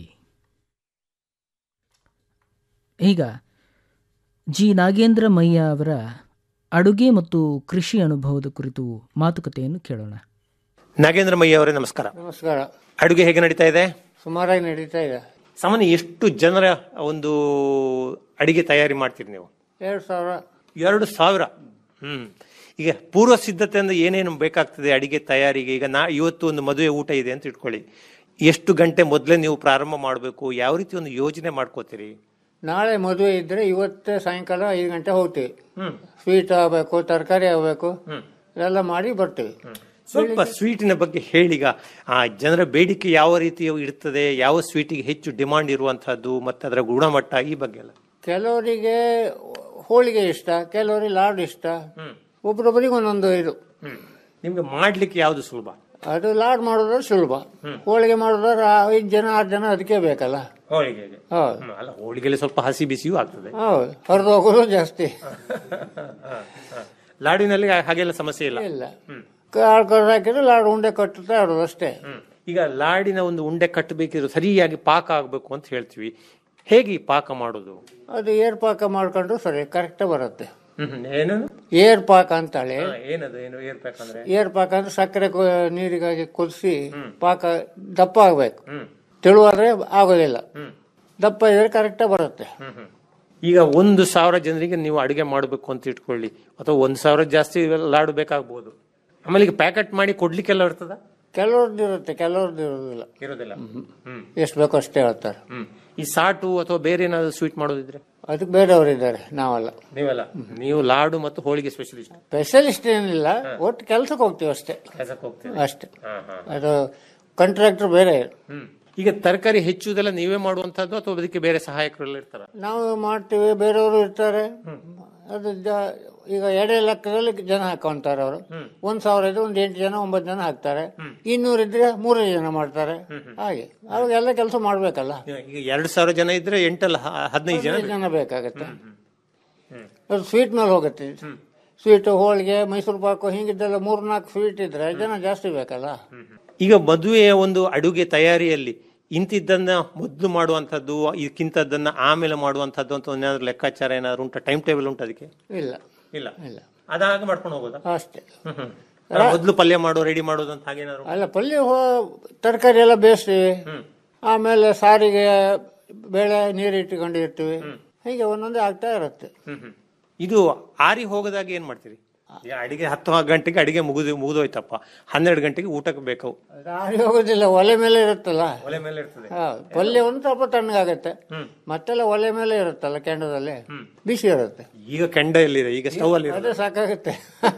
ಈಗ ಜಿ ನಾಗೇಂದ್ರ ಮಯ್ಯ ಅವರ ಅಡುಗೆ ಮತ್ತು ಕೃಷಿ ಅನುಭವದ ಕುರಿತು ಮಾತುಕತೆಯನ್ನು ಕೇಳೋಣ ನಾಗೇಂದ್ರ ಮಯ್ಯ ಅವರೇ ನಮಸ್ಕಾರ ನಮಸ್ಕಾರ ಅಡುಗೆ ಹೇಗೆ ನಡೀತಾ ಇದೆ ಸುಮಾರಾಗಿ ನಡೀತಾ ಇದೆ ಸಾಮಾನ್ಯ ಎಷ್ಟು ಜನರ ಒಂದು ಅಡಿಗೆ ತಯಾರಿ ಮಾಡ್ತೀರಿ ನೀವು ಎರಡು ಸಾವಿರ ಎರಡು ಸಾವಿರ ಹ್ಮ್ ಈಗ ಪೂರ್ವ ಸಿದ್ಧತೆ ಅಂದ್ರೆ ಏನೇನು ಬೇಕಾಗ್ತದೆ ಅಡಿಗೆ ತಯಾರಿಗೆ ಈಗ ನಾ ಇವತ್ತು ಒಂದು ಮದುವೆ ಊಟ ಇದೆ ಅಂತ ಇಟ್ಕೊಳ್ಳಿ ಎಷ್ಟು ಗಂಟೆ ಮೊದಲೇ ನೀವು ಪ್ರಾರಂಭ ಮಾಡಬೇಕು ಯಾವ ರೀತಿ ಒಂದು ಯೋಜನೆ ಮಾಡ್ಕೋತೀರಿ ನಾಳೆ ಮದುವೆ ಇದ್ರೆ ಇವತ್ತೇ ಸಾಯಂಕಾಲ ಐದು ಗಂಟೆ ಹೋಗ್ತೀವಿ ಸ್ವೀಟ್ ಆಗಬೇಕು ತರಕಾರಿ ಆಗಬೇಕು ಇದೆಲ್ಲ ಮಾಡಿ ಬರ್ತೀವಿ ಸ್ವಲ್ಪ ಸ್ವೀಟಿನ ಬಗ್ಗೆ ಹೇಳೀಗ ಆ ಜನರ ಬೇಡಿಕೆ ಯಾವ ರೀತಿ ಇರ್ತದೆ ಯಾವ ಸ್ವೀಟಿಗೆ ಹೆಚ್ಚು ಡಿಮಾಂಡ್ ಇರುವಂತಹದ್ದು ಮತ್ತೆ ಅದರ ಗುಣಮಟ್ಟ ಈ ಬಗ್ಗೆ ಎಲ್ಲ ಕೆಲವರಿಗೆ ಹೋಳಿಗೆ ಇಷ್ಟ ಕೆಲವರಿಗೆ ಲಾಡು ಇಷ್ಟ ಒಬ್ರೊಬ್ಬರಿಗೆ ಒಂದೊಂದು ಇದು ನಿಮ್ಗೆ ಮಾಡ್ಲಿಕ್ಕೆ ಯಾವ್ದು ಸುಲಭ ಅದು ಲಾಡ್ ಮಾಡೋದ್ರೆ ಸುಲಭ ಹೋಳಿಗೆ ಮಾಡೋದ್ರೆ ಐದು ಜನ ಆರು ಜನ ಅದಕ್ಕೆ ಬೇಕಲ್ಲ ಹೋಳಿಗೆಗೆ ಹೌದು ಹ್ಮ್, ಅಲ್ಲ ಹೋಳಿಗೆಲಿ ಸ್ವಲ್ಪ ಹಸಿ ಬಿಸಿಯೂ ಆಗ್ತದೆ ಹೌದು ಹರಿದು ಹೋಗೋದು ಜಾಸ್ತಿ ಲಾಡಿನಲ್ಲಿ ಹಾಗೆಲ್ಲ ಸಮಸ್ಯೆ ಇಲ್ಲ ಇಲ್ಲ ಕಾಳು ಕಡ್ದು ಹಾಕಿದ್ರೆ ಲಾಡು ಉಂಡೆ ಕಟ್ಟುತ್ತಾ ಇರೋದು ಅಷ್ಟೇ ಹ್ಮ್. ಈಗ ಲಾಡಿನ ಒಂದು ಉಂಡೆ ಕಟ್ಟಬೇಕಿದ್ರೆ ಸರಿಯಾಗಿ ಪಾಕ ಆಗಬೇಕು ಅಂತ ಹೇಳ್ತೀವಿ ಹೇಗೆ ಈ ಪಾಕ ಮಾಡೋದು ಅದು ಏರ್ ಪಾಕ ಮಾಡ್ಕೊಂಡ್ರು ಸರಿ ಕರೆಕ್ಟ್ ಬರುತ್ತೆ ಹ್ಮ್, ಏನು ಏರ್ ಪಾಕ ಅಂತಾಳೆ ಹಾ, ಏನದು ಏನು ಏರ್ಬೇಕಂದ್ರೆ ಏರ್ ಪಾಕ ಅಂದ್ರೆ ಸಕ್ಕರೆ ಕೊ- ನೀರಿಗಾಗಿ ಕುದಿಸಿ ಪಾಕ ದಪ್ಪ ಆಗ್ಬೇಕು ಹ್ಮ್ ತೆಳುವಾದ್ರೆ ಆಗೋದಿಲ್ಲ ದಪ್ಪ ಇದ್ರೆ ಕರೆಕ್ಟ್ ಬರುತ್ತೆ ಹ್ಮ್, ಹ್ಮ್. ಈಗ ಒಂದು ಸಾವಿರ ಜನರಿಗೆ ನೀವು ಅಡುಗೆ ಮಾಡಬೇಕು ಅಂತ ಇಟ್ಕೊಳ್ಳಿ ಅಥವಾ ಒಂದು ಸಾವಿರ ಜಾಸ್ತಿ ಲಾಡು ಬೇಕಾಗ್ಬೋದು ಆಮೇಲೆ ಈಗ ಪ್ಯಾಕೆಟ್ ಮಾಡಿ ಕೊಡ್ಲಿಕ್ಕೆಲ್ಲ ಇರ್ತದ ಕೆಲವ್ರದ್ದು ಇರುತ್ತೆ ಕೆಲವ್ರದ್ದು ಇರೋದಿಲ್ಲ ಇರೋದಿಲ್ಲ ಹ್ಮ್ ಎಷ್ಟು ಬೇಕೋ ಅಷ್ಟೇ ಹೇಳ್ತಾರೆ ಹ್ಮ್ ಈ ಸಾಟು ಅಥವಾ ಬೇರೆ ಏನಾದ್ರು ಸ್ವೀಟ್ ಮಾಡೋದಿದ್ರೆ ಅದಕ್ಕೆ ಬೇರೆಯವರು ಇದ್ದಾರೆ ನಾವಲ್ಲ ನೀವಲ್ಲ ನೀವು ಲಾಡು ಮತ್ತು ಹೋಳಿಗೆ ಸ್ಪೆಷಲಿಸ್ಟ್ ಸ್ಪೆಷಲಿಸ್ಟ್ ಏನಿಲ್ಲ ಒಟ್ಟು ಕೆಲ್ಸಕ್ಕೆ ಹೋಗ್ತೀವಿ ಅಷ್ಟೇ ಕೆಲಸಕ್ಕೆ ಹೋಗ್ತೀರಿ ಅಷ್ಟೇ ಅದು ಕಾಂಟ್ರಾಕ್ಟರ್ ಬೇರೆ ಹ್ಮ್ ಈಗ ತರಕಾರಿ ಹೆಚ್ಚುದೆಲ್ಲ ನೀವೇ ಮಾಡುವಂತದ್ದು ಅಥವಾ ಅದಕ್ಕೆ ಬೇರೆ ಸಹಾಯಕರೆಲ್ಲ ಇರ್ತಾರ ನಾವು ಮಾಡ್ತೀವಿ ಬೇರೆಯವರು ಇರ್ತಾರೆ ಅದು ಜ- ಈಗ ಎರಡೇ ಲೆಕ್ಕದಲ್ಲಿ ಜನ ಹಾಕೊಂತಾರೆ ಅವರು ಒಂದ್ ಸಾವಿರ ಇದ್ರೆ ಒಂದ್ ಎಂಟು ಜನ ಒಂಬತ್ತು ಜನ ಹಾಕ್ತಾರೆ ಇನ್ನೂರು ಇದ್ರೆ ಮೂರೇ ಜನ ಮಾಡ್ತಾರೆ ಹಾಗೆ ಅವಾಗ ಎಲ್ಲ ಕೆಲಸ ಮಾಡ್ಬೇಕಲ್ಲ ಈಗ ಎರಡು ಸಾವಿರ ಜನ ಇದ್ರೆ ಎಂಟಲ್ಲ ಹ- ಹದಿನೈದು ಜನ ಹದಿನೈದು ಜನ ಬೇಕಾಗತ್ತೆ ಅದು ಸ್ವೀಟ್ ಮೇಲೆ ಹೋಗುತ್ತೆ ಸ್ವೀಟ್ ಹೋಳಿಗೆ ಮೈಸೂರು ಪಾಕು ಹಿಂಗಿದ್ದೆಲ್ಲ ಮೂರ್ ನಾಲ್ಕು ಸ್ವೀಟ್ ಇದ್ರೆ ಜನ ಜಾಸ್ತಿ ಬೇಕಲ್ಲ ಈಗ ಮದುವೆಯ ಒಂದು ಅಡುಗೆ ತಯಾರಿಯಲ್ಲಿ ಇಂತಿದ್ದನ್ನ ಮೊದಲು ಮಾಡುವಂಥದ್ದು ಇದಕ್ಕಿಂತದ್ದನ್ನ ಆಮೇಲೆ ಮಾಡುವಂಥದ್ದು ಅಂತ ಏನಾದ್ರು ಲೆಕ್ಕಾಚಾರ ಏನಾದ್ರು ಉಂಟಾ ಟೈಮ್ ಟೇಬಲ್ ಉಂಟು ಅದಕ್ಕೆ ಇಲ್ಲ ಇಲ್ಲ ಇಲ್ಲ ಅದಾಗ ಮಾಡ್ಕೊಂಡು ಹೋಗೋದಾ ಅಷ್ಟೇ ಮೊದಲು ಪಲ್ಯ ಮಾಡೋ ರೆಡಿ ಮಾಡೋದು ಅಂತ ಹಾಗೇನಾದ್ರು ಅಲ್ಲ ಪಲ್ಯ ಹೋ- ತರಕಾರಿ ಎಲ್ಲ ಬೇಯಿಸ್ತೀವಿ ಆಮೇಲೆ ಸಾರಿಗೆ ಬೇಳೆ ನೀರು ಇಟ್ಕೊಂಡು ಇರ್ತೀವಿ ಹೀಗೆ ಒಂದೊಂದೇ ಆಗ್ತಾ ಇರುತ್ತೆ ಹ್ಮ್ ಹ್ಮ್. ಇದು ಆರಿ ಹೋಗದಾಗ ಏನ್ ಮಾಡ್ತೀರಿ ಈಗ ಅಡಿಗೆ ಹತ್ತು ಗಂಟೆಗೆ ಅಡಿಗೆ ಮುಗಿದು ಮುಗಿದೋಯ್ತಪ್ಪ ಹನ್ನೆರಡು ಗಂಟೆಗೆ ಊಟಕ್ಕೆ ಬೇಕು ಅದು ಆರಿ ಹೋಗೋದಿಲ್ಲ ಒಲೆ ಮೇಲೆ ಇರುತ್ತಲ್ಲ ಒಲೆ ಮೇಲೆ ಇರ್ತದೆ ಹಾ, ಪಲ್ಯ ಒಂದು ಸ್ವಲ್ಪ ತಣ್ಣಗಾಗತ್ತೆ ಮತ್ತೆಲ್ಲ ಒಲೆ ಮೇಲೆ ಇರುತ್ತಲ್ಲ ಕೆಂಡದಲ್ಲಿ ಬಿಸಿ ಇರುತ್ತೆ ಈಗ ಕೆಂಡ ಎಲ್ಲಿದೆ ಈಗ ಸ್ಟವ್ ಅಲ್ಲಿ ಅದೇ ಸಾಕಾಗುತ್ತೆ